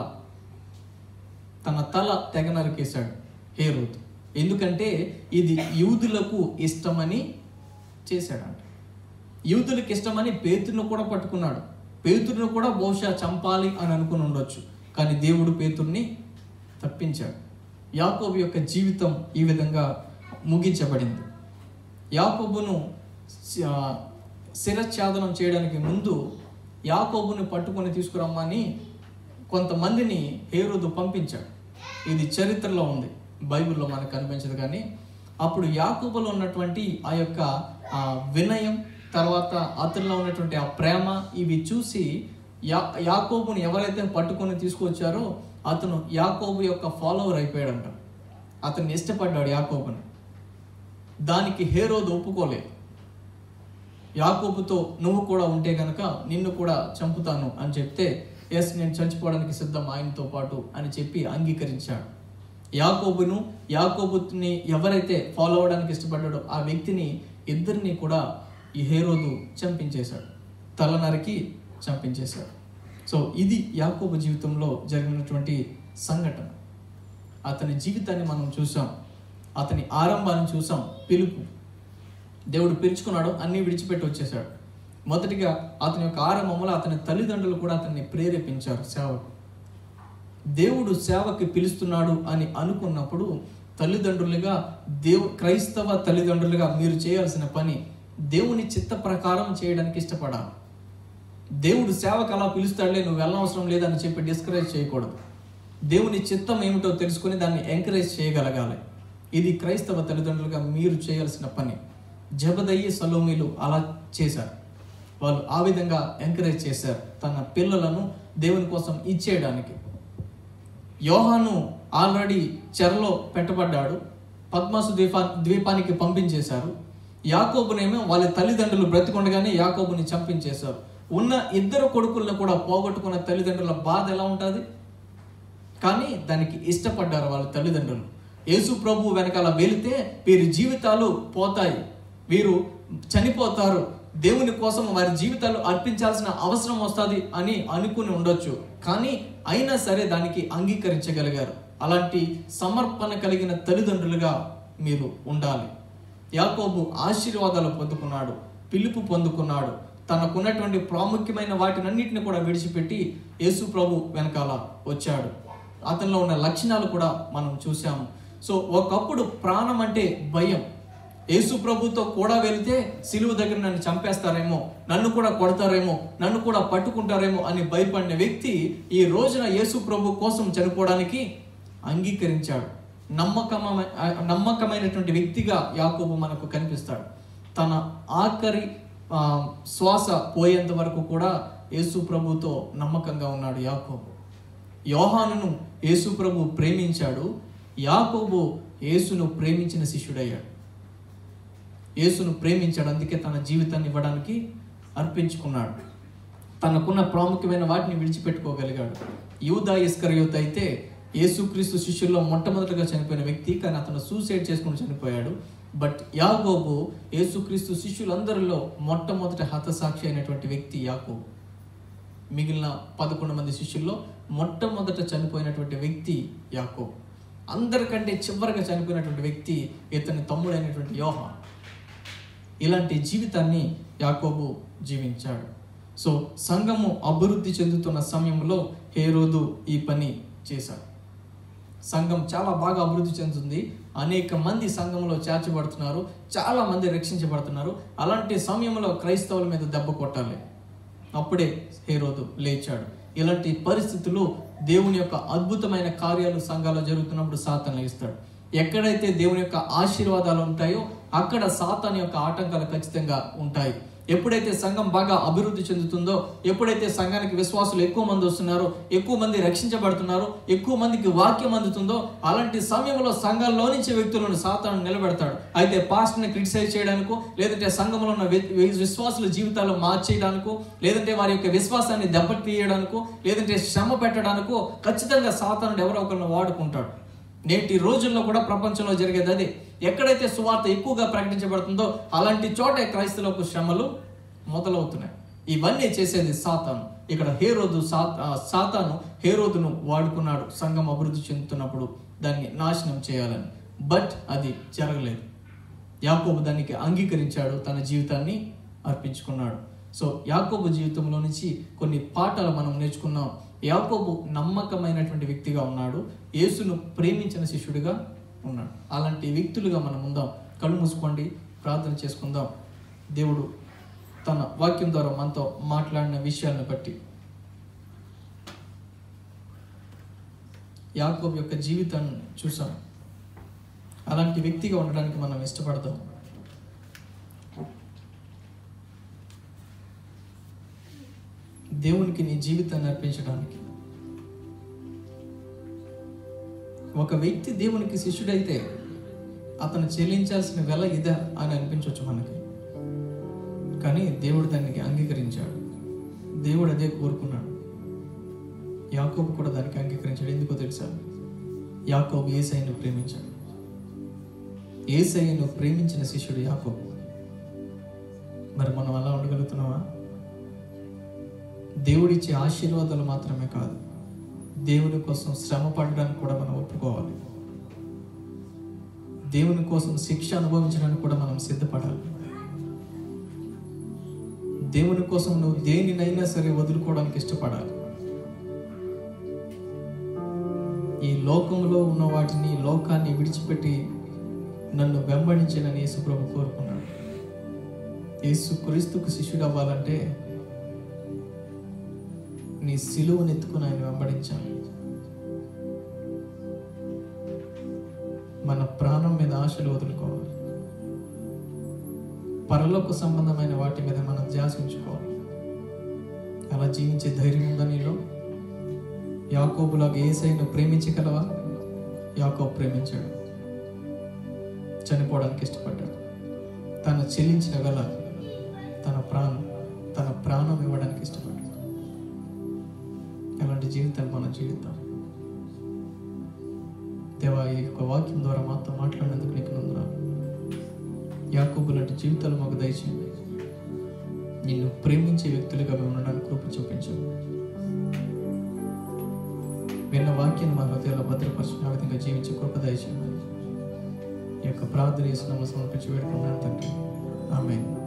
తన తల తెగ నరికేశాడు హేరోద్ ఎందుకంటే ఇది యూదులకు ఇష్టమని చేశాడంట యూదులకు ఇష్టమని పేతురును కూడా పట్టుకున్నాడు పేతురును కూడా బహుశా చంపాలి అని అనుకుని ఉండొచ్చు కానీ దేవుడు పేతుర్ని తప్పించాడు యాకోబు యొక్క జీవితం ఈ విధంగా ముగించబడింది యాకోబును శ- శిరఛాదనం చేయడానికి ముందు యాకోబుని పట్టుకొని తీసుకురమ్మని కొంతమందిని హేరోదు పంపించాడు ఇది చరిత్రలో ఉంది బైబిల్లో మనకు కనిపించదు కానీ అప్పుడు యాకోబులో ఉన్నటువంటి ఆ యొక్క ఆ వినయం తర్వాత అతనిలో ఉన్నటువంటి ఆ ప్రేమ ఇవి చూసి యా యాకోబుని ఎవరైతే పట్టుకొని తీసుకొచ్చారో అతను యాకోబు యొక్క ఫాలోవర్ అయిపోయాడంట అతన్ని ఇష్టపడ్డాడు యాకోబుని దానికి హేరోదు ఒప్పుకోలేదు యాకోబుతో నువ్వు కూడా ఉంటే గనక నిన్ను కూడా చంపుతాను అని చెప్తే ఎస్ నేను చచ్చిపోవడానికి సిద్ధం ఆయనతో పాటు అని చెప్పి అంగీకరించాడు యాకోబును యాకోబుని ఎవరైతే ఫాలో అవడానికి ఇష్టపడ్డాడో ఆ వ్యక్తిని ఇద్దరిని కూడా ఈ హేరోదు చంపించేశాడు తల నరికి చంపించేశాడు సో ఇది యాకోబు జీవితంలో జరిగినటువంటి సంఘటన అతని జీవితాన్ని మనం చూసాం అతని ఆరంభాన్ని చూసాం పిలుపు దేవుడు పిలుచుకున్నాడు అన్ని విడిచిపెట్టి వచ్చేసాడు మొదటిగా అతని యొక్క ఆరంభంలో అతని తల్లిదండ్రులు కూడా అతన్ని ప్రేరేపించారు సేవకు దేవుడు సేవకి పిలుస్తున్నాడు అని అనుకున్నప్పుడు తల్లిదండ్రులుగా దేవు క్రైస్తవ తల్లిదండ్రులుగా మీరు చేయాల్సిన పని దేవుని చిత్త ప్రకారం చేయడానికి ఇష్టపడాలి దేవుడు సేవకు అలా పిలుస్తాడులే నువ్వు వెళ్ళనవసరం లేదని చెప్పి డిస్కరేజ్ చేయకూడదు దేవుని చిత్తం ఏమిటో తెలుసుకుని దాన్ని ఎంకరేజ్ చేయగలగాలి ఇది క్రైస్తవ తల్లిదండ్రులుగా మీరు చేయాల్సిన పని జబదయ్యి సలోమీలు అలా చేశారు వాళ్ళు ఆ విధంగా ఎంకరేజ్ చేశారు తన పిల్లలను దేవుని కోసం ఇచ్చేయడానికి యోహాను ఆల్రెడీ చెరలో పెట్టబడ్డాడు పద్మాసు ద్వీపా ద్వీపానికి పంపించేశారు యాకోబునేమో వాళ్ళ తల్లిదండ్రులు బ్రతికొండగానే యాకోబుని చంపించేశారు ఉన్న ఇద్దరు కొడుకులను కూడా పోగొట్టుకున్న తల్లిదండ్రుల బాధ ఎలా ఉంటుంది కానీ దానికి ఇష్టపడ్డారు వాళ్ళ తల్లిదండ్రులు యేసు ప్రభు వెనకాల వెళితే వీరి జీవితాలు పోతాయి వీరు చనిపోతారు దేవుని కోసం వారి జీవితాలు అర్పించాల్సిన అవసరం వస్తుంది అని అనుకుని ఉండొచ్చు కానీ అయినా సరే దానికి అంగీకరించగలిగారు అలాంటి సమర్పణ కలిగిన తల్లిదండ్రులుగా మీరు ఉండాలి యాకోబు ఆశీర్వాదాలు పొందుకున్నాడు పిలుపు పొందుకున్నాడు తనకున్నటువంటి ప్రాముఖ్యమైన వాటినన్నిటిని కూడా విడిచిపెట్టి యేసు ప్రభు వెనకాల వచ్చాడు అతనిలో ఉన్న లక్షణాలు కూడా మనం చూసాము సో ఒకప్పుడు ప్రాణం అంటే భయం యేసు ప్రభుతో కూడా వెళితే సిలువ దగ్గర నన్ను చంపేస్తారేమో నన్ను కూడా కొడతారేమో నన్ను కూడా పట్టుకుంటారేమో అని భయపడిన వ్యక్తి ఈ రోజున యేసు ప్రభు కోసం చనిపోవడానికి అంగీకరించాడు నమ్మకమైన నమ్మకమైనటువంటి వ్యక్తిగా యాకోబు మనకు కనిపిస్తాడు తన ఆఖరి ఆ, శ్వాస పోయేంత వరకు కూడా యేసు ప్రభుతో నమ్మకంగా ఉన్నాడు యాకోబు యోహానును యేసు ప్రభు ప్రేమించాడు యాకోబు యేసును ప్రేమించిన శిష్యుడయ్యాడు యేసును ప్రేమించాడు అందుకే తన జీవితాన్ని ఇవ్వడానికి అర్పించుకున్నాడు తనకున్న ప్రాముఖ్యమైన వాటిని విడిచిపెట్టుకోగలిగాడు యూదా ఇస్కరయోత్ అయితే యేసుక్రీస్తు శిష్యుల్లో మొట్టమొదటిగా చనిపోయిన వ్యక్తి కానీ అతను సూసైడ్ చేసుకుని చనిపోయాడు బట్ యాగోబు యేసుక్రీస్తు శిష్యులందరిలో మొట్టమొదటి హతసాక్షి అయినటువంటి వ్యక్తి యాకోబు మిగిలిన పదకొండు మంది శిష్యుల్లో మొట్టమొదట చనిపోయినటువంటి వ్యక్తి యాకోబు అందరికంటే చివరిగా చనిపోయినటువంటి వ్యక్తి ఇతని తమ్ముడైనటువంటి యోహాన్ ఇలాంటి జీవితాన్ని యాకోబు జీవించాడు సో సంఘము అభివృద్ధి చెందుతున్న సమయంలో హేరోదు ఈ పని చేశాడు సంఘం చాలా బాగా అభివృద్ధి చెందుతుంది అనేక మంది సంఘంలో చేర్చబడుతున్నారు చాలా మంది రక్షించబడుతున్నారు అలాంటి సమయంలో క్రైస్తవుల మీద దెబ్బ కొట్టాలి అప్పుడే హేరోదు లేచాడు ఇలాంటి పరిస్థితులు దేవుని యొక్క అద్భుతమైన కార్యాలు సంఘాల్లో జరుగుతున్నప్పుడు సాతాను ఇస్తాడు ఎక్కడైతే దేవుని యొక్క ఆశీర్వాదాలు ఉంటాయో అక్కడ సాతాన్ యొక్క ఆటంకాలు ఖచ్చితంగా ఉంటాయి ఎప్పుడైతే సంఘం బాగా అభివృద్ధి చెందుతుందో ఎప్పుడైతే సంఘానికి విశ్వాసులు ఎక్కువ మంది వస్తున్నారో ఎక్కువ మంది రక్షించబడుతున్నారో ఎక్కువ మందికి వాక్యం అందుతుందో అలాంటి సమయంలో సంఘంలో నుంచి వ్యక్తులను సాతాను నిలబెడతాడు అయితే పాస్ట్ని క్రిటిసైజ్ చేయడానికో లేదంటే సంఘంలో ఉన్న వి- వి- విశ్వాసుల జీవితాలు మార్చేయడానికో లేదంటే వారి యొక్క విశ్వాసాన్ని దెబ్బతీయడానికో లేదంటే శ్రమ పెట్టడానికో ఖచ్చితంగా సాతానుడు ఎవరో ఒకరిని వాడుకుంటాడు నేటి రోజుల్లో కూడా ప్రపంచంలో జరిగేది అదే ఎక్కడైతే సువార్త ఎక్కువగా ప్రకటించబడుతుందో అలాంటి చోట క్రైస్తవులకు శ్రమలు మొదలవుతున్నాయి ఇవన్నీ చేసేది సాతాను ఇక్కడ హేరోదు సా ఆ, సాతాను హేరోదును వాడుకున్నాడు సంఘం అభివృద్ధి చెందుతున్నప్పుడు దాన్ని నాశనం చేయాలని బట్ అది జరగలేదు యాకోబు దానికి అంగీకరించాడు తన జీవితాన్ని అర్పించుకున్నాడు సో యాకోబు జీవితంలో నుంచి కొన్ని పాఠాలు మనం నేర్చుకున్నాం యాకోబు నమ్మకమైనటువంటి వ్యక్తిగా ఉన్నాడు యేసును ప్రేమించిన శిష్యుడిగా ఉన్నాడు అలాంటి వ్యక్తులుగా మనం ఉందాం కళ్ళు మూసుకోండి ప్రార్థన చేసుకుందాం దేవుడు తన వాక్యం ద్వారా మనతో మాట్లాడిన విషయాలను బట్టి యాకోబు యొక్క జీవితాన్ని చూసాం అలాంటి వ్యక్తిగా ఉండడానికి మనం ఇష్టపడతాం దేవునికి నీ జీవితాన్ని అర్పించడానికి ఒక వ్యక్తి దేవునికి శిష్యుడైతే అతను చెల్లించాల్సిన వెల ఇదా అని అనిపించవచ్చు మనకి కానీ దేవుడు దానికి అంగీకరించాడు దేవుడు అదే కోరుకున్నాడు యాకోబు కూడా దానికి అంగీకరించాడు ఎందుకో తెలుసా యాకోబు ఏసైను ప్రేమించాడు ఏసైను ప్రేమించిన శిష్యుడు యాకోబు మరి మనం అలా ఉండగలుగుతున్నావా దేవుడిచ్చే ఆశీర్వాదాలు మాత్రమే కాదు దేవుని కోసం శ్రమ పడడానికి కూడా మనం ఒప్పుకోవాలి దేవుని కోసం శిక్ష అనుభవించడానికి కూడా మనం సిద్ధపడాలి దేవుని కోసం నువ్వు దేనినైనా సరే వదులుకోవడానికి ఇష్టపడాలి ఈ లోకంలో ఉన్న వాటిని లోకాన్ని విడిచిపెట్టి నన్ను వెంబడించాలని యేసు ప్రభు కోరుకున్నాడు యేసు క్రీస్తుకు శిష్యుడు అవ్వాలంటే నీ సిలువను ఎత్తుకుని ఆయన వెంబడించాలి మన ప్రాణం మీద ఆశలు వదులుకోవాలి పరలోక సంబంధమైన వాటి మీద మనం ధ్యాస ఉంచుకోవాలి అలా జీవించే ధైర్యం ఉందా నీలో యాకోబులాగా ఏసైను ప్రేమించగలవా యాకోబు ప్రేమించాడు చనిపోవడానికి ఇష్టపడ్డాడు తను చెల్లించిన గల తన ప్రాణం తన ప్రాణం ఇవ్వడానికి ఇష్టపడ్డాడు అలాంటి జీవితాలు మనం జీవిద్దాం దేవా ఈ యొక్క వాక్యం ద్వారా మాతో మాట్లాడినందుకు నీకు నందునా యాకోబు లాంటి జీవితాలు మాకు దయచేయండి నిన్ను ప్రేమించే వ్యక్తులుగా మేము ఉండడానికి కృప చూపించు విన్న వాక్యాన్ని మా హృదయాల్లో భద్రపరచుకుని ఆ విధంగా జీవించే కృప దయచేయండి ఈ యొక్క ప్రార్థన చేసిన సమర్పించి వేడుకున్నాను తండ్రి ఆమె